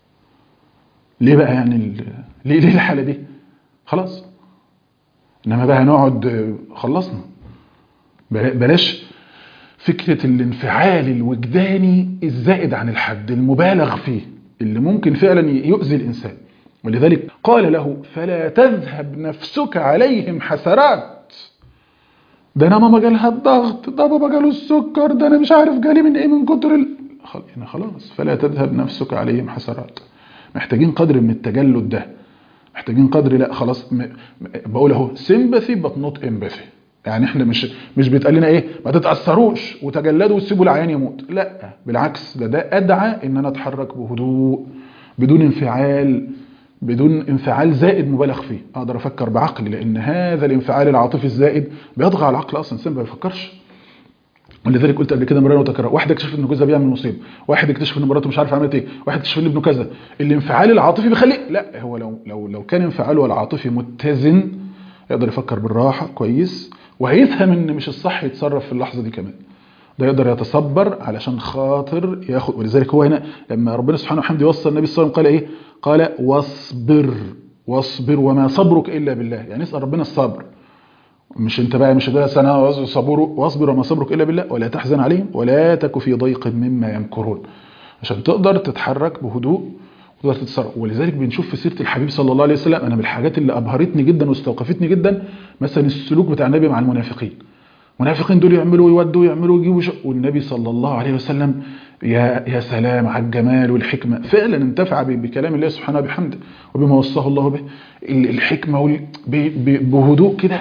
ليه بقى يعني ال... ليه ليه الحالة دي خلاص إنما بقى نقعد خلصنا بلاش فكرة الانفعال الوجداني الزائد عن الحد المبالغ فيه اللي ممكن فعلا يؤذي الإنسان ولذلك قال له فلا تذهب نفسك عليهم حسرات ده انا ماما جالها الضغط ده بابا جاله السكر ده انا مش عارف جالي من ايه من كتر ال... خلاص فلا تذهب نفسك عليهم حسرات محتاجين قدر من التجلد ده محتاجين قدر لا خلاص م... بقول اهو سيمباثي بت نوت امباثي يعني احنا مش مش بيتقال لنا ايه ما تتاثروش وتجلدوا وتسيبوا العيان يموت لا بالعكس ده ده ادعى ان انا اتحرك بهدوء بدون انفعال بدون انفعال زائد مبالغ فيه اقدر افكر بعقلي لان هذا الانفعال العاطفي الزائد بيطغى على العقل اصلا الانسان ما بيفكرش ولذلك قلت قبل كده مرة وتكرر واحد اكتشف ان جوزها بيعمل مصيبه واحد اكتشف ان مراته مش عارف عملت ايه واحد اكتشف ان ابنه كذا الانفعال العاطفي بيخليه لا هو لو لو لو كان انفعاله العاطفي متزن يقدر يفكر بالراحه كويس وهيفهم ان مش الصح يتصرف في اللحظه دي كمان ده يقدر يتصبر علشان خاطر ياخد ولذلك هو هنا لما ربنا سبحانه وتعالى يوصل النبي صلى الله عليه وسلم قال ايه قال واصبر واصبر وما صبرك الا بالله يعني اسال ربنا الصبر مش انت بقى مش ده سنه صبور واصبر وما صبرك الا بالله ولا تحزن عليهم ولا تك في ضيق مما يمكرون عشان تقدر تتحرك بهدوء وتقدر تتصرف ولذلك بنشوف في سيره الحبيب صلى الله عليه وسلم انا من الحاجات اللي ابهرتني جدا واستوقفتني جدا مثلا السلوك بتاع النبي مع المنافقين المنافقين دول يعملوا ويودوا ويعملوا ويجيبوا والنبي صلى الله عليه وسلم يا يا سلام على الجمال والحكمة فعلا انتفع بكلام الله سبحانه وبحمده وبما وصاه الله به الحكمة بهدوء كده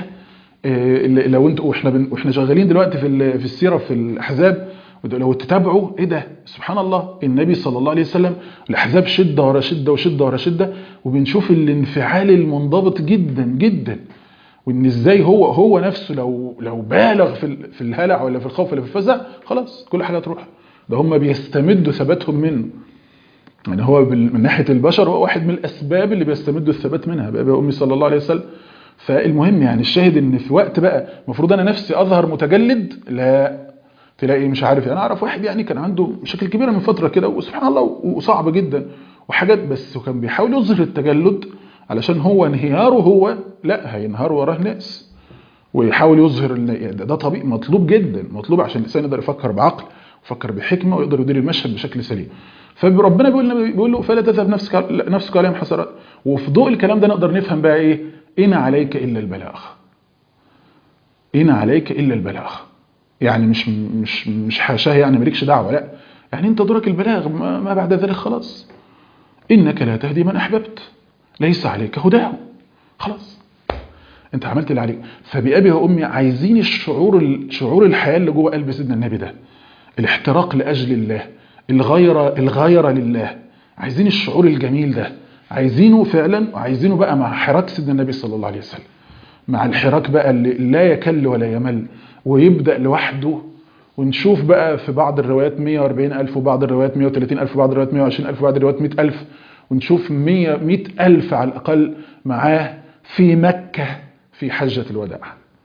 لو انتوا واحنا واحنا شغالين دلوقتي في في السيرة في الأحزاب لو تتابعوا ايه ده سبحان الله النبي صلى الله عليه وسلم الأحزاب شدة ورا شدة وشدة ورا شدة وبنشوف الانفعال المنضبط جدا جدا وان ازاي هو هو نفسه لو لو بالغ في في الهلع ولا في الخوف ولا في الفزع خلاص كل حاجه تروح ده هم بيستمدوا ثباتهم منه يعني هو من ناحيه البشر هو واحد من الاسباب اللي بيستمدوا الثبات منها بقى امي صلى الله عليه وسلم فالمهم يعني الشاهد ان في وقت بقى المفروض انا نفسي اظهر متجلد لا تلاقي مش عارف انا اعرف واحد يعني كان عنده مشاكل كبيره من فتره كده وسبحان الله وصعب جدا وحاجات بس وكان بيحاول يظهر التجلد علشان هو انهياره هو لا هينهار وراه ناس ويحاول يظهر ان ده, ده طبيعي مطلوب جدا مطلوب عشان الانسان يقدر يفكر بعقل ويفكر بحكمه ويقدر يدير المشهد بشكل سليم فربنا بيقول بيقول له فلا تذهب نفسك نفسك عليهم حسرات وفي ضوء الكلام ده نقدر نفهم بقى ايه ان عليك الا البلاغ ان عليك الا البلاغ يعني مش مش مش حاشاه يعني مالكش دعوه لا يعني انت دورك البلاغ ما بعد ذلك خلاص انك لا تهدي من احببت ليس عليك هداه خلاص انت عملت اللي عليك فبأبي وامي عايزين الشعور شعور الحياه اللي جوه قلب سيدنا النبي ده الاحتراق لاجل الله الغيره الغيره لله عايزين الشعور الجميل ده عايزينه فعلا وعايزينه بقى مع حراك سيدنا النبي صلى الله عليه وسلم مع الحراك بقى اللي لا يكل ولا يمل ويبدأ لوحده ونشوف بقى في بعض الروايات 140 ألف وبعض الروايات 130 ألف وبعض الروايات 120 ألف وبعض الروايات 100 ألف ونشوف 100 100 ألف على الأقل معاه في مكة في حجة الوداع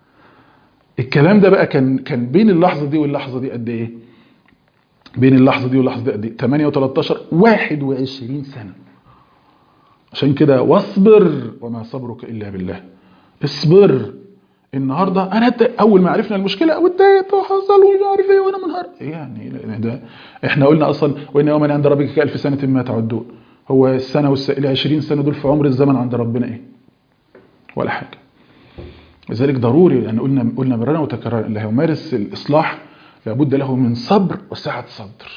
الكلام ده بقى كان كان بين اللحظة دي واللحظة دي قد إيه بين اللحظة دي واللحظة دي قد إيه 8 و13 21 سنة عشان كده واصبر وما صبرك إلا بالله اصبر النهارده انا اول ما عرفنا المشكله واتضايقت وحصل ومش عارف ايه وانا منهار يعني ده احنا قلنا اصلا وان يوما عند ربك كالف سنه ما تعدون هو السنه والس... ال 20 سنه دول في عمر الزمن عند ربنا ايه؟ ولا حاجه لذلك ضروري يعني قلنا قلنا مرارا وتكرارا اللي هيمارس الاصلاح لابد له من صبر وسعه صدر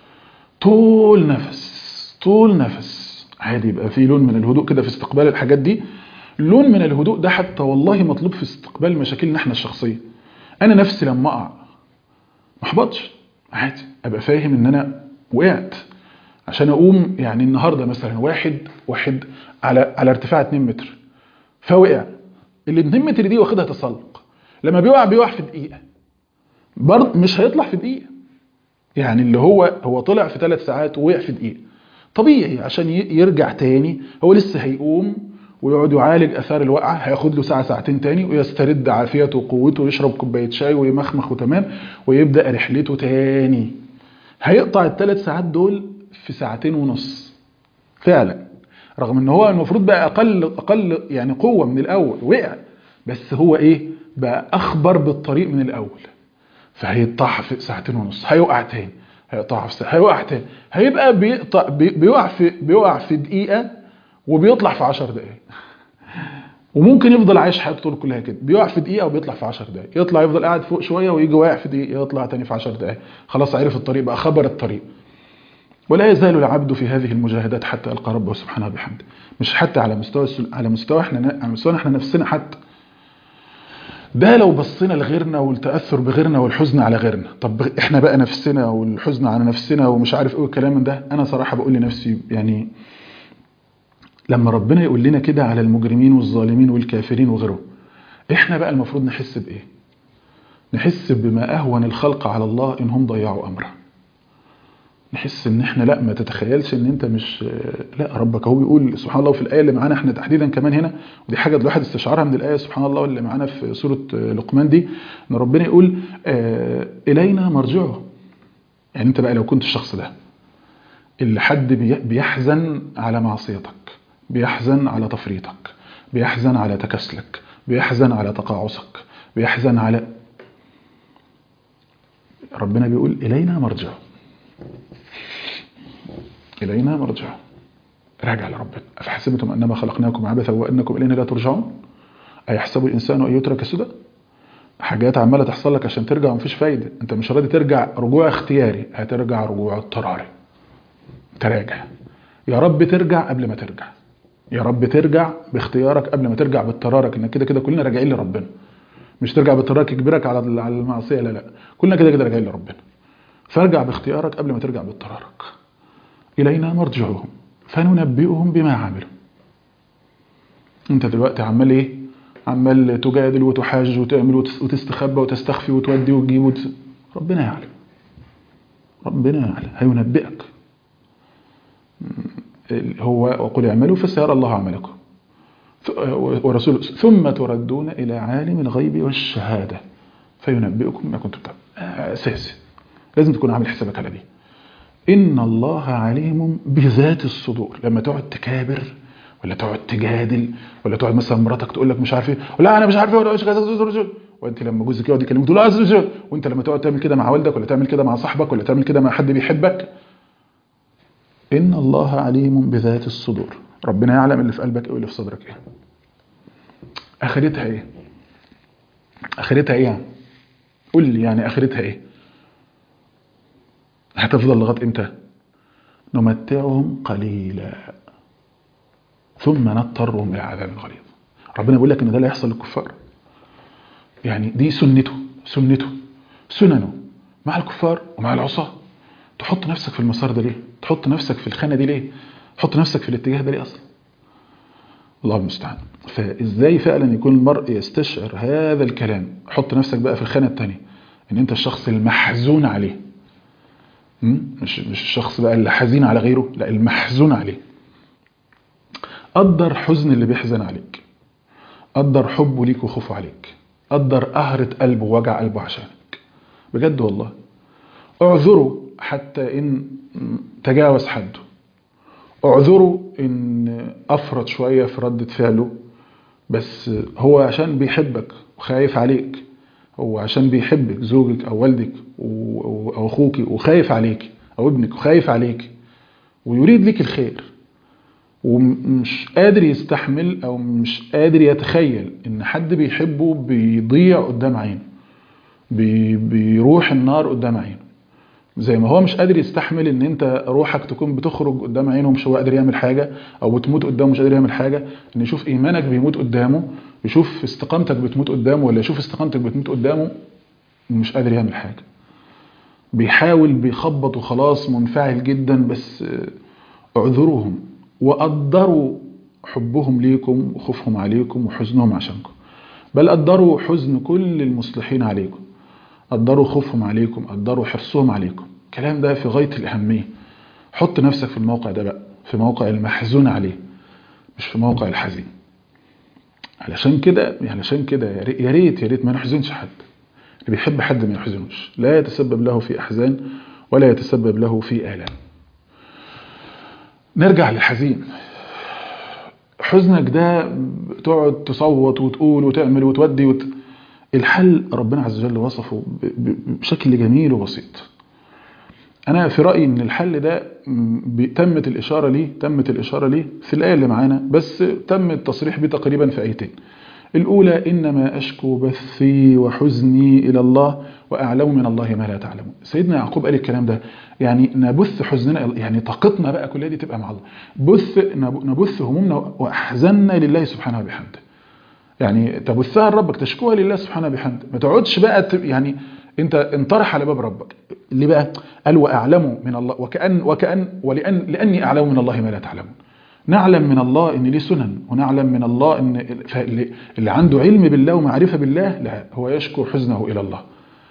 طول نفس طول نفس عادي يبقى في لون من الهدوء كده في استقبال الحاجات دي لون من الهدوء ده حتى والله مطلوب في استقبال مشاكلنا احنا الشخصيه انا نفسي لما اقع ما احبطش عادي ابقى فاهم ان انا وقعت عشان اقوم يعني النهارده مثلا واحد واحد على على ارتفاع 2 متر فوقع ال 2 متر دي واخدها تسلق لما بيقع بيقع في دقيقه برضه مش هيطلع في دقيقه يعني اللي هو هو طلع في ثلاث ساعات ووقع في دقيقه طبيعي عشان يرجع تاني هو لسه هيقوم ويقعد يعالج اثار الوقعه هياخد له ساعه ساعتين تاني ويسترد عافيته وقوته ويشرب كوبايه شاي ويمخمخ وتمام ويبدا رحلته تاني هيقطع الثلاث ساعات دول في ساعتين ونص فعلا رغم ان هو المفروض بقى اقل اقل يعني قوه من الاول وقع بس هو ايه بقى اخبر بالطريق من الاول فهيقطع في ساعتين ونص هيقع تاني هيقطع في ساعة. هيقع تاني هيبقى بيقطع بيقع في بيقع في دقيقه وبيطلع في 10 دقائق وممكن يفضل عايش حياته طول كلها كده بيقع في دقيقه وبيطلع في 10 دقائق يطلع يفضل قاعد فوق شويه ويجي واقع في دقيقه يطلع تاني في 10 دقائق خلاص عرف الطريق بقى خبر الطريق ولا يزال العبد في هذه المجاهدات حتى يلقى ربه سبحانه وبحمده مش حتى على مستوى على مستوى احنا على مستوى احنا نفسنا حتى ده لو بصينا لغيرنا والتاثر بغيرنا والحزن على غيرنا طب احنا بقى نفسنا والحزن على نفسنا ومش عارف ايه والكلام من ده انا صراحه بقول لنفسي يعني لما ربنا يقول لنا كده على المجرمين والظالمين والكافرين وغيرهم احنا بقى المفروض نحس بايه نحس بما اهون الخلق على الله ان هم ضيعوا امره نحس ان احنا لا ما تتخيلش ان انت مش لا ربك هو بيقول سبحان الله في الايه اللي معانا احنا تحديدا كمان هنا ودي حاجه الواحد استشعرها من الايه سبحان الله اللي معانا في سوره لقمان دي ان ربنا يقول آه الينا مرجعه يعني انت بقى لو كنت الشخص ده اللي حد بيحزن على معصيتك بيحزن على تفريطك بيحزن على تكاسلك بيحزن على تقاعسك بيحزن على ربنا بيقول إلينا مرجع إلينا مرجع راجع لربنا أفحسبتم أنما خلقناكم عبثا وأنكم إلينا لا ترجعون أيحسب الإنسان أن يترك سدى حاجات عمالة تحصل لك عشان ترجع ومفيش فايدة أنت مش راضي ترجع رجوع اختياري هترجع رجوع اضطراري تراجع يا رب ترجع قبل ما ترجع يا رب ترجع باختيارك قبل ما ترجع باضطرارك انك كده كده كلنا راجعين لربنا مش ترجع باضطرارك يجبرك على على المعصيه لا لا كلنا كده كده راجعين لربنا فارجع باختيارك قبل ما ترجع باضطرارك الينا مرجعهم فننبئهم بما عملوا انت دلوقتي عمال ايه عمال تجادل وتحاج وتعمل وتستخبى وتستخفي وتودي وتجيب وت... ربنا يعلم ربنا يعلم هينبئك هو وقل اعملوا فسيرى الله عملكم ورسوله ثم تردون إلى عالم الغيب والشهادة فينبئكم ما كنتم تعملون أساسي لازم تكون عامل حسابك على دي إن الله عليم بذات الصدور لما تقعد تكابر ولا تقعد تجادل ولا تقعد مثلا مراتك تقول لك مش عارف ايه لا انا مش عارف ايه ولا مش عارف وانت لما جوزك يقعد يكلمك تقول لا وانت لما تقعد تعمل كده مع والدك ولا تعمل كده مع صاحبك ولا تعمل كده مع حد بيحبك ان الله عليم بذات الصدور ربنا يعلم اللي في قلبك ايه واللي في صدرك ايه اخرتها ايه اخرتها ايه يعني قول لي يعني اخرتها ايه هتفضل لغايه امتى نمتعهم قليلا ثم نضطرهم الى عذاب غليظ ربنا بيقول لك ان ده اللي هيحصل للكفار يعني دي سنته سنته سننه مع الكفار ومع العصاه تحط نفسك في المسار ده ليه تحط نفسك في الخانه دي ليه تحط نفسك في الاتجاه ده ليه اصلا الله المستعان فازاي فعلا يكون المرء يستشعر هذا الكلام حط نفسك بقى في الخانه الثانيه ان انت الشخص المحزون عليه مش مش الشخص بقى اللي حزين على غيره لا المحزون عليه قدر حزن اللي بيحزن عليك قدر حبه ليك وخوفه عليك قدر قهرة قلبه ووجع قلبه عشانك بجد والله اعذره حتى ان تجاوز حده اعذره ان افرط شوية في ردة فعله بس هو عشان بيحبك وخايف عليك هو عشان بيحبك زوجك او والدك او اخوك وخايف عليك او ابنك وخايف عليك ويريد لك الخير ومش قادر يستحمل او مش قادر يتخيل ان حد بيحبه بيضيع قدام عينه بي بيروح النار قدام عينه زي ما هو مش قادر يستحمل ان انت روحك تكون بتخرج قدام عينه ومش هو قادر يعمل حاجة او بتموت قدامه مش قادر يعمل حاجة ان يشوف ايمانك بيموت قدامه يشوف استقامتك بتموت قدامه ولا يشوف استقامتك بتموت قدامه ومش قادر يعمل حاجة بيحاول بيخبط وخلاص منفعل جدا بس اعذروهم وقدروا حبهم ليكم وخوفهم عليكم وحزنهم عشانكم بل قدروا حزن كل المصلحين عليكم قدروا خوفهم عليكم قدروا حرصهم عليكم الكلام ده في غاية الأهمية حط نفسك في الموقع ده بقى في موقع المحزون عليه مش في موقع الحزين علشان كده علشان كده يا ريت يا ريت ما نحزنش حد اللي بيحب حد ما يحزنوش لا يتسبب له في أحزان ولا يتسبب له في آلام نرجع للحزين حزنك ده تقعد تصوت وتقول وتعمل وتودي وت... الحل ربنا عز وجل وصفه بشكل جميل وبسيط أنا في رأيي إن الحل ده تمت الإشارة ليه تمت الإشارة ليه في الآية اللي معانا بس تم التصريح بيه تقريبا في آيتين الأولى إنما أشكو بثي وحزني إلى الله وأعلم من الله ما لا تعلمون سيدنا يعقوب قال الكلام ده يعني نبث حزننا يعني طاقتنا بقى كلها دي تبقى مع الله بث نبث همومنا وأحزاننا لله سبحانه وبحمده يعني تبثها لربك تشكوها لله سبحانه وبحمده ما تقعدش بقى يعني انت انطرح على باب ربك اللي بقى قال واعلم من الله وكأن وكأن ولأن لاني اعلم من الله ما لا تعلمون نعلم من الله ان ليه سنن ونعلم من الله ان اللي عنده علم بالله ومعرفه بالله لا هو يشكو حزنه الى الله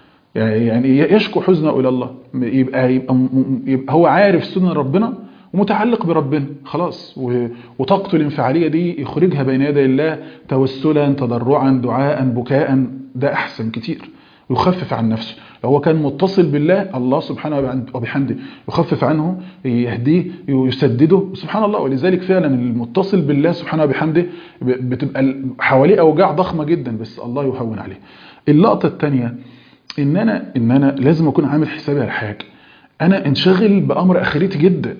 يعني يشكو حزنه الى الله يبقى, يبقى, يبقى هو عارف سنن ربنا ومتعلق بربنا خلاص وطاقته الانفعاليه دي يخرجها بين يدي الله توسلا تضرعا دعاء بكاء ده احسن كتير يخفف عن نفسه لو هو كان متصل بالله الله سبحانه وبحمده يخفف عنه يهديه يسدده سبحان الله ولذلك فعلا المتصل بالله سبحانه وبحمده بتبقى حواليه اوجاع ضخمه جدا بس الله يهون عليه اللقطه الثانيه ان انا ان انا لازم اكون عامل حسابي على حاجه انا انشغل بامر اخرتي جدا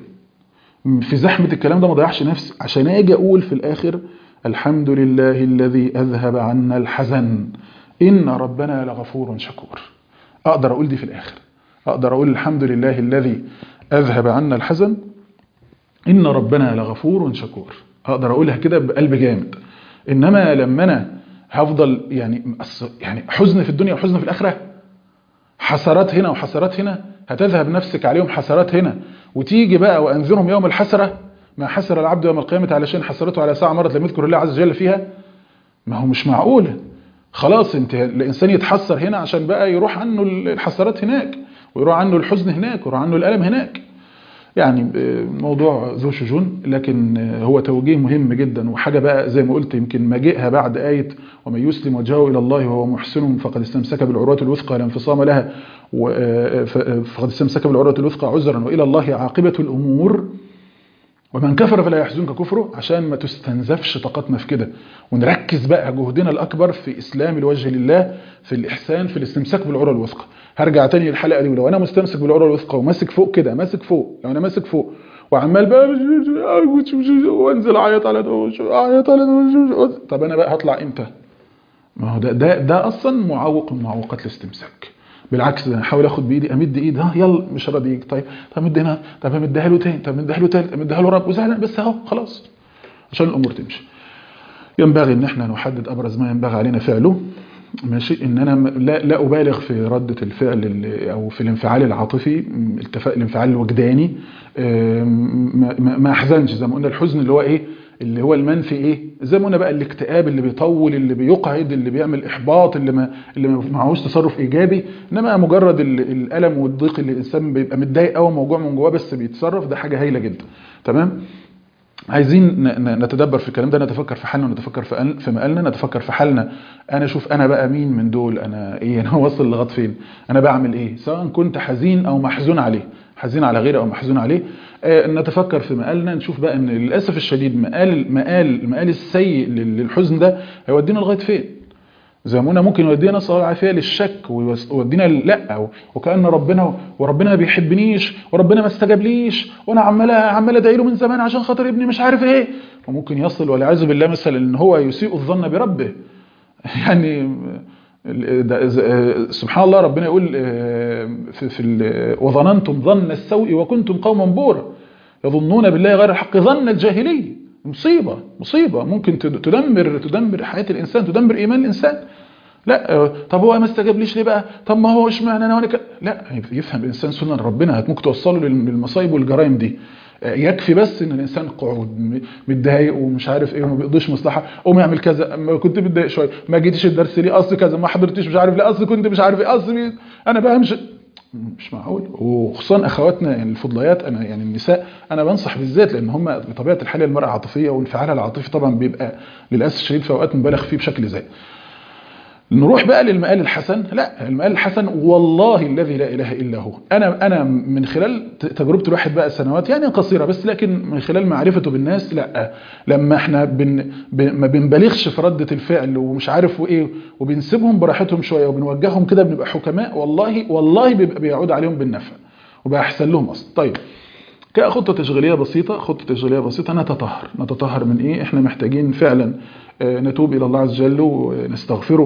في زحمه الكلام ده ما ضيعش نفسي عشان اجي اقول في الاخر الحمد لله الذي اذهب عنا الحزن إن ربنا لغفور شكور أقدر أقول دي في الآخر أقدر أقول الحمد لله الذي أذهب عنا الحزن إن ربنا لغفور شكور أقدر أقولها كده بقلب جامد إنما لما أنا هفضل يعني يعني حزن في الدنيا وحزن في الآخرة حسرات هنا وحسرات هنا هتذهب نفسك عليهم حسرات هنا وتيجي بقى وأنذرهم يوم الحسرة ما حسر العبد يوم القيامة علشان حسرته على ساعة مرت لم يذكر الله عز وجل فيها ما هو مش معقولة خلاص انت الانسان يتحسر هنا عشان بقى يروح عنه الحسرات هناك ويروح عنه الحزن هناك ويروح عنه الالم هناك يعني موضوع ذو شجون لكن هو توجيه مهم جدا وحاجه بقى زي ما قلت يمكن مجيئها بعد ايه ومن يسلم وجهه الى الله وهو محسن فقد استمسك بالعروه الوثقى لا انفصام لها فقد استمسك بالعروه الوثقى عذرا والى الله عاقبه الامور ومن كفر فلا يحزنك كفره عشان ما تستنزفش طاقتنا في كده ونركز بقى جهدنا الاكبر في اسلام الوجه لله في الاحسان في الاستمساك بالعروه الوثقى هرجع تاني للحلقه دي ولو انا مستمسك بالعروه الوثقى وماسك فوق كده ماسك فوق لو انا ماسك فوق وعمال بقى وانزل اعيط على ده اعيط على ده طب انا بقى هطلع امتى ما هو ده ده ده اصلا معوق من معوقات الاستمساك بالعكس ده انا احاول اخد بايدي امد ايدي ها يلا مش راضي يجي طيب طب امد هنا طب امدها له تاني طب امدها له تالت امدها له رب وزعلان بس اهو خلاص عشان الامور تمشي ينبغي ان احنا نحدد ابرز ما ينبغي علينا فعله ماشي ان انا لا لا ابالغ في رده الفعل او في الانفعال العاطفي الانفعال الوجداني ما احزنش زي ما قلنا الحزن اللي هو ايه اللي هو المنفي ايه زي ما قلنا بقى الاكتئاب اللي بيطول اللي بيقعد اللي بيعمل احباط اللي ما اللي ما معهوش تصرف ايجابي انما مجرد الالم والضيق اللي الانسان بيبقى متضايق قوي موجوع من جواه بس بيتصرف ده حاجه هايله جدا تمام عايزين نتدبر في الكلام ده نتفكر في حالنا ونتفكر في في مقالنا نتفكر في حالنا انا اشوف انا بقى مين من دول انا ايه انا واصل لغايه فين انا بعمل ايه سواء كنت حزين او محزون عليه حزين على غيره او محزون عليه آه نتفكر في مقالنا نشوف بقى ان للاسف الشديد مقال مقال المقال السيء للحزن ده هيودينا لغايه فين زي ما قلنا ممكن يودينا صلاه العافيه للشك ويودينا لا وكان ربنا وربنا ما بيحبنيش وربنا ما استجابليش وانا عمال عمال ادعي له من زمان عشان خاطر ابني مش عارف ايه وممكن يصل والعياذ بالله مثلا ان هو يسيء الظن بربه يعني سبحان الله ربنا يقول في, في وظننتم ظن السوء وكنتم قوما بورا يظنون بالله غير الحق ظن الجاهليه مصيبة مصيبة ممكن تدمر تدمر حياة الإنسان تدمر إيمان الإنسان لا طب هو ما استجابليش ليه بقى طب ما هو اشمعنى انا وانا لا يفهم الانسان سنن ربنا ممكن توصله للمصايب والجرائم دي يكفي بس ان الانسان قعود متضايق ومش عارف ايه وما بيقضيش مصلحه قوم اعمل كذا ما كنت متضايق شويه ما جيتش الدرس ليه اصل كذا ما حضرتش مش عارف ليه اصل كنت مش عارف ايه اصل انا بقى مش مش معقول وخصوصا اخواتنا يعني الفضليات انا يعني النساء انا بنصح بالذات لان هم بطبيعه الحال المراه عاطفيه وانفعالها العاطفي طبعا بيبقى للاسف الشديد في اوقات مبالغ فيه بشكل زائد نروح بقى للمقال الحسن لا المقال الحسن والله الذي لا اله الا هو انا انا من خلال تجربه الواحد بقى سنوات يعني قصيره بس لكن من خلال معرفته بالناس لا لما احنا بن ما بنبالغش في رده الفعل ومش عارف وايه وبنسيبهم براحتهم شويه وبنوجههم كده بنبقى حكماء والله والله بيبقى بيعود عليهم بالنفع وبقى احسن لهم اصلا طيب كخطة تشغيلية بسيطة خطة تشغيلية بسيطة نتطهر نتطهر من ايه احنا محتاجين فعلا نتوب الى الله عز وجل ونستغفره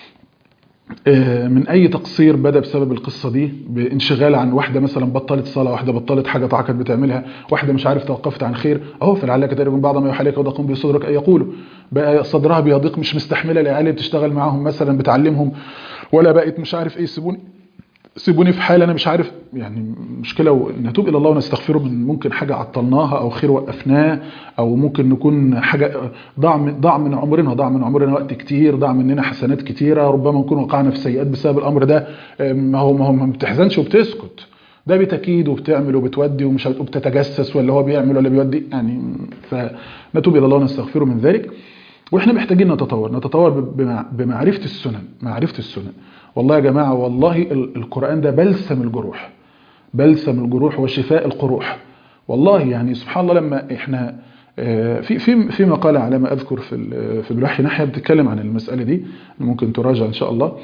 من اي تقصير بدا بسبب القصه دي بانشغال عن واحده مثلا بطلت صلاه واحده بطلت حاجه طاعه كانت بتعملها واحده مش عارف توقفت عن خير اهو فلعلك تقرب من بعض ما يوحى لك وتقوم بصدرك ان يقولوا بقى صدرها بيضيق مش مستحمله العيال اللي بتشتغل معاهم مثلا بتعلمهم ولا بقت مش عارف ايه سيبوني سيبوني في حال انا مش عارف يعني مشكله نتوب الى الله ونستغفره من ممكن حاجه عطلناها او خير وقفناه او ممكن نكون حاجه ضاع من ضاع من عمرنا ضاع من عمرنا وقت كتير ضاع مننا حسنات كتيره ربما نكون وقعنا في سيئات بسبب الامر ده ما هو ما هو ما بتحزنش وبتسكت ده بتكيد وبتعمل وبتودي ومش وبتتجسس ولا هو بيعمل ولا بيودي يعني فنتوب الى الله ونستغفره من ذلك واحنا محتاجين نتطور نتطور بمعرفه السنن معرفه السنن والله يا جماعة والله القرآن ده بلسم الجروح بلسم الجروح وشفاء القروح والله يعني سبحان الله لما احنا في في في مقالة على ما اذكر في في الوحي ناحية بتتكلم عن المسألة دي ممكن تراجع ان شاء الله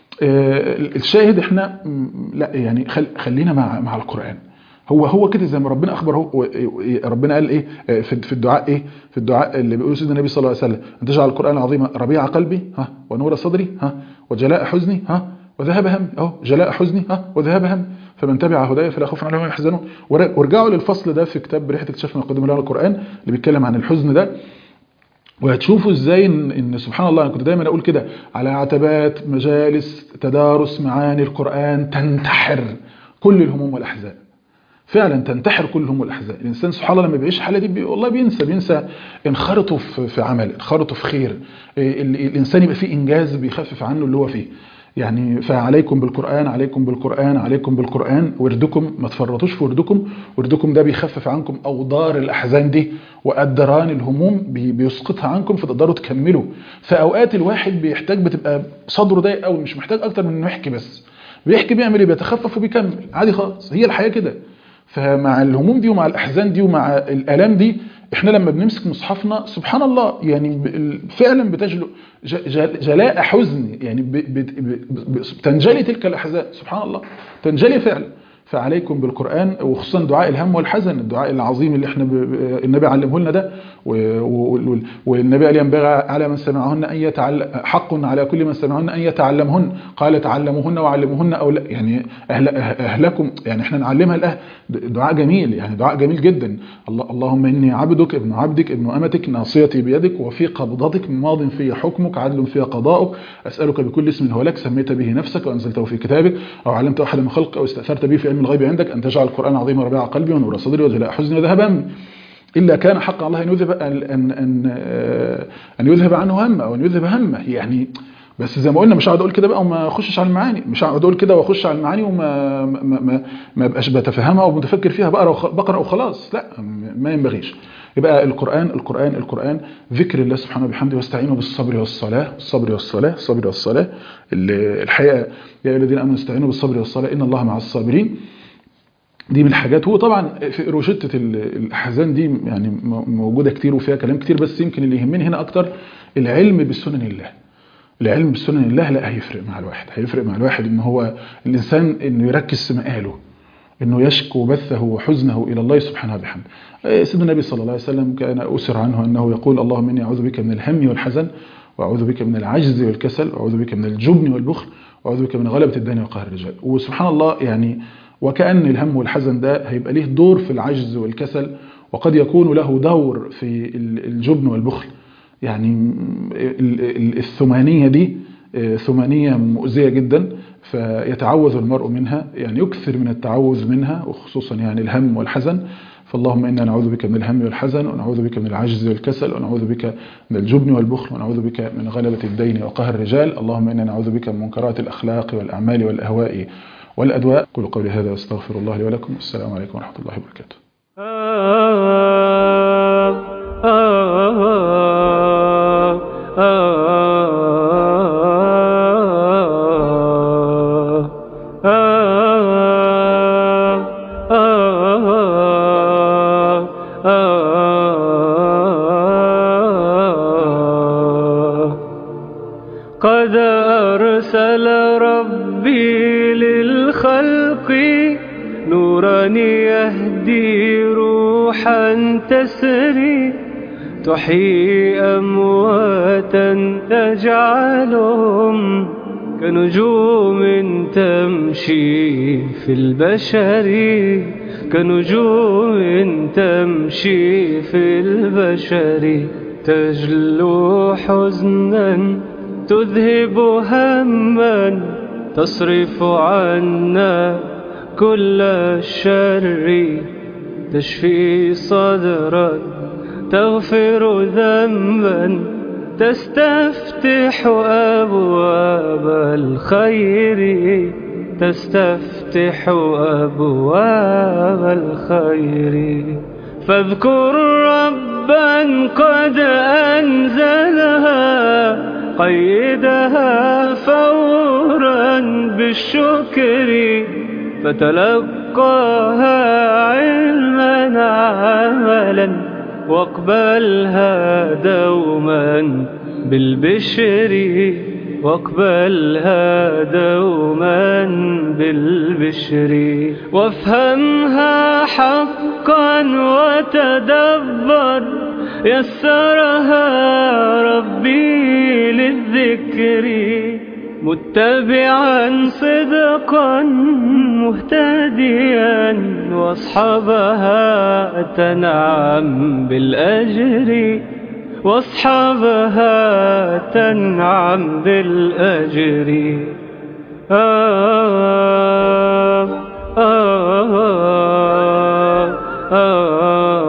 الشاهد احنا لا يعني خلينا مع مع القرآن هو هو كده زي ما ربنا اخبر هو ربنا قال ايه في في الدعاء ايه في الدعاء اللي بيقول سيدنا النبي صلى الله عليه وسلم ان تجعل القران العظيم ربيع قلبي ها ونور صدري ها وجلاء حزني ها وذهب هم اهو جلاء حزني ها وذهب هم فمن تبع هدايا فلا خوف عليهم يحزنون وارجعوا للفصل ده في كتاب ريحه اكتشاف ما يقدم له القران اللي بيتكلم عن الحزن ده وهتشوفوا ازاي إن, ان سبحان الله انا كنت دايما اقول كده على عتبات مجالس تدارس معاني القران تنتحر كل الهموم والاحزان فعلا تنتحر كل الهموم والاحزان الانسان سبحان الله لما بيعيش الحاله دي بي والله بينسى بينسى انخرطوا في عمل انخرطوا في خير الانسان يبقى فيه انجاز بيخفف عنه اللي هو فيه يعني فعليكم بالقرآن عليكم بالقرآن عليكم بالقرآن وردكم ما تفرطوش في وردكم وردكم ده بيخفف عنكم أوضار الأحزان دي وأدران الهموم بيسقطها عنكم فتقدروا تكملوا فأوقات الواحد بيحتاج بتبقى صدره ضيق قوي مش محتاج أكتر من إنه يحكي بس بيحكي بيعمل ايه بيتخفف وبيكمل عادي خالص هي الحياة كده فمع الهموم دي ومع الاحزان دي ومع الالام دي احنا لما بنمسك مصحفنا سبحان الله يعني ب- فعلا بتجلو ج- جل- جلاء حزن يعني ب- ب- ب- ب- تنجلي تلك الاحزان سبحان الله تنجلي فعلا فعليكم بالقرآن وخصوصا دعاء الهم والحزن الدعاء العظيم اللي احنا ب... ب- النبي علمه لنا ده و... و... والنبي قال ينبغي على من سمعهن أن يتعلم حق على كل من سمعهن أن يتعلمهن قال تعلموهن وعلموهن أو لا يعني أهل... أهلكم يعني احنا نعلمها الأهل دعاء جميل يعني دعاء جميل جدا الله... اللهم إني عبدك ابن عبدك ابن أمتك ناصيتي بيدك وفي قبضتك ماض في حكمك عدل في قضاؤك أسألك بكل اسم هو لك سميت به نفسك وأنزلته في كتابك أو علمت أحد من خلقك أو استأثرت به في علم الغيب عندك أن تجعل القرآن عظيم ربيع قلبي ونور صدري وجلاء حزني وذهب همي إلا كان حق الله أن يذهب أن أن أن, أن يذهب عنه همه أو أن يذهب همه يعني بس زي ما قلنا مش هقعد اقول كده بقى وما اخشش على المعاني مش هقعد اقول كده واخش على المعاني وما ما ما, ما ابقاش بتفهمها او متفكر فيها بقرا وخ- بقرا وخلاص لا ما ينبغيش يبقى القران القران القران ذكر الله سبحانه وبحمده واستعينوا بالصبر والصلاه الصبر والصلاه الصبر والصلاه اللي الحقيقه يا ايها الذين امنوا استعينوا بالصبر والصلاه ان الله مع الصابرين دي من الحاجات هو طبعا في روشتة ال- الأحزان دي يعني م- موجودة كتير وفيها كلام كتير بس يمكن اللي يهمني هنا أكتر العلم بسنن الله العلم بسنن الله لا هيفرق مع الواحد هيفرق مع الواحد ان هو الإنسان انه يركز في مقاله انه يشكو بثه وحزنه الى الله سبحانه وبحمده آه، سيدنا النبي صلى الله عليه وسلم كان اسر عنه انه يقول اللهم اني اعوذ بك من الهم والحزن واعوذ بك من العجز والكسل واعوذ بك من الجبن والبخل واعوذ بك من غلبة الدين وقهر الرجال وسبحان الله يعني وكأن الهم والحزن ده هيبقى ليه دور في العجز والكسل وقد يكون له دور في ال- الجبن والبخل يعني ال- ال- الثمانية دي آه، ثمانية مؤذية جدا فيتعوذ المرء منها يعني يكثر من التعوذ منها وخصوصا يعني الهم والحزن فاللهم إنا نعوذ بك من الهم والحزن ونعوذ بك من العجز والكسل ونعوذ بك من الجبن والبخل ونعوذ بك من غلبة الدين وقهر الرجال اللهم إنا نعوذ بك من منكرات الأخلاق والأعمال والأهواء والأدواء قل قولي هذا واستغفر الله لي ولكم السلام عليكم ورحمة الله وبركاته قد أرسل ربي للخلق نورا يهدي روحا تسري تحيي أمواتا تجعلهم كنجوم تمشي في البشر كنجوم تمشي في البشر تجلو حزنا تذهب هما تصرف عنا كل الشر تشفي صدرا تغفر ذنبا تستفتح أبواب الخير تستفتح أبواب الخير فاذكر ربا قد أنزلها قيدها فورا بالشكر فتلقاها علما عملا واقبلها دوما بالبشر واقبلها دوما بالبشر وافهمها حقا وتدبر يسرها ربي للذكر متبعا صدقا مهتديا واصحابها تنعم بالأجر واصحابها تنعم بالأجر آه آه آه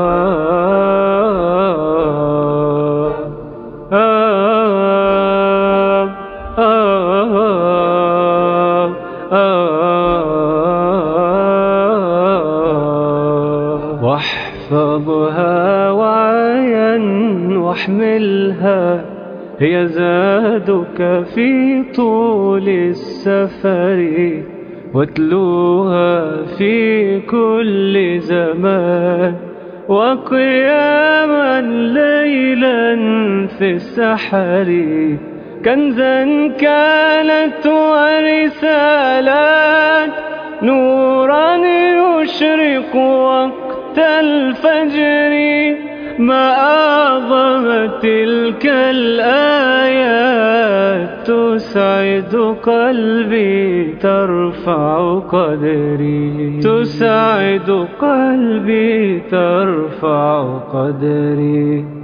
آه آه آه واحفظها وعيا واحملها هي زادك في طول السفر واتلوها في كل زمان وقياما ليلا في السحر كنزا كانت ورسالات نورا يشرق وقت الفجر ما أعظم تلك الآيات تسعد قلبي ترفع قدري تسعد قلبي ترفع قدري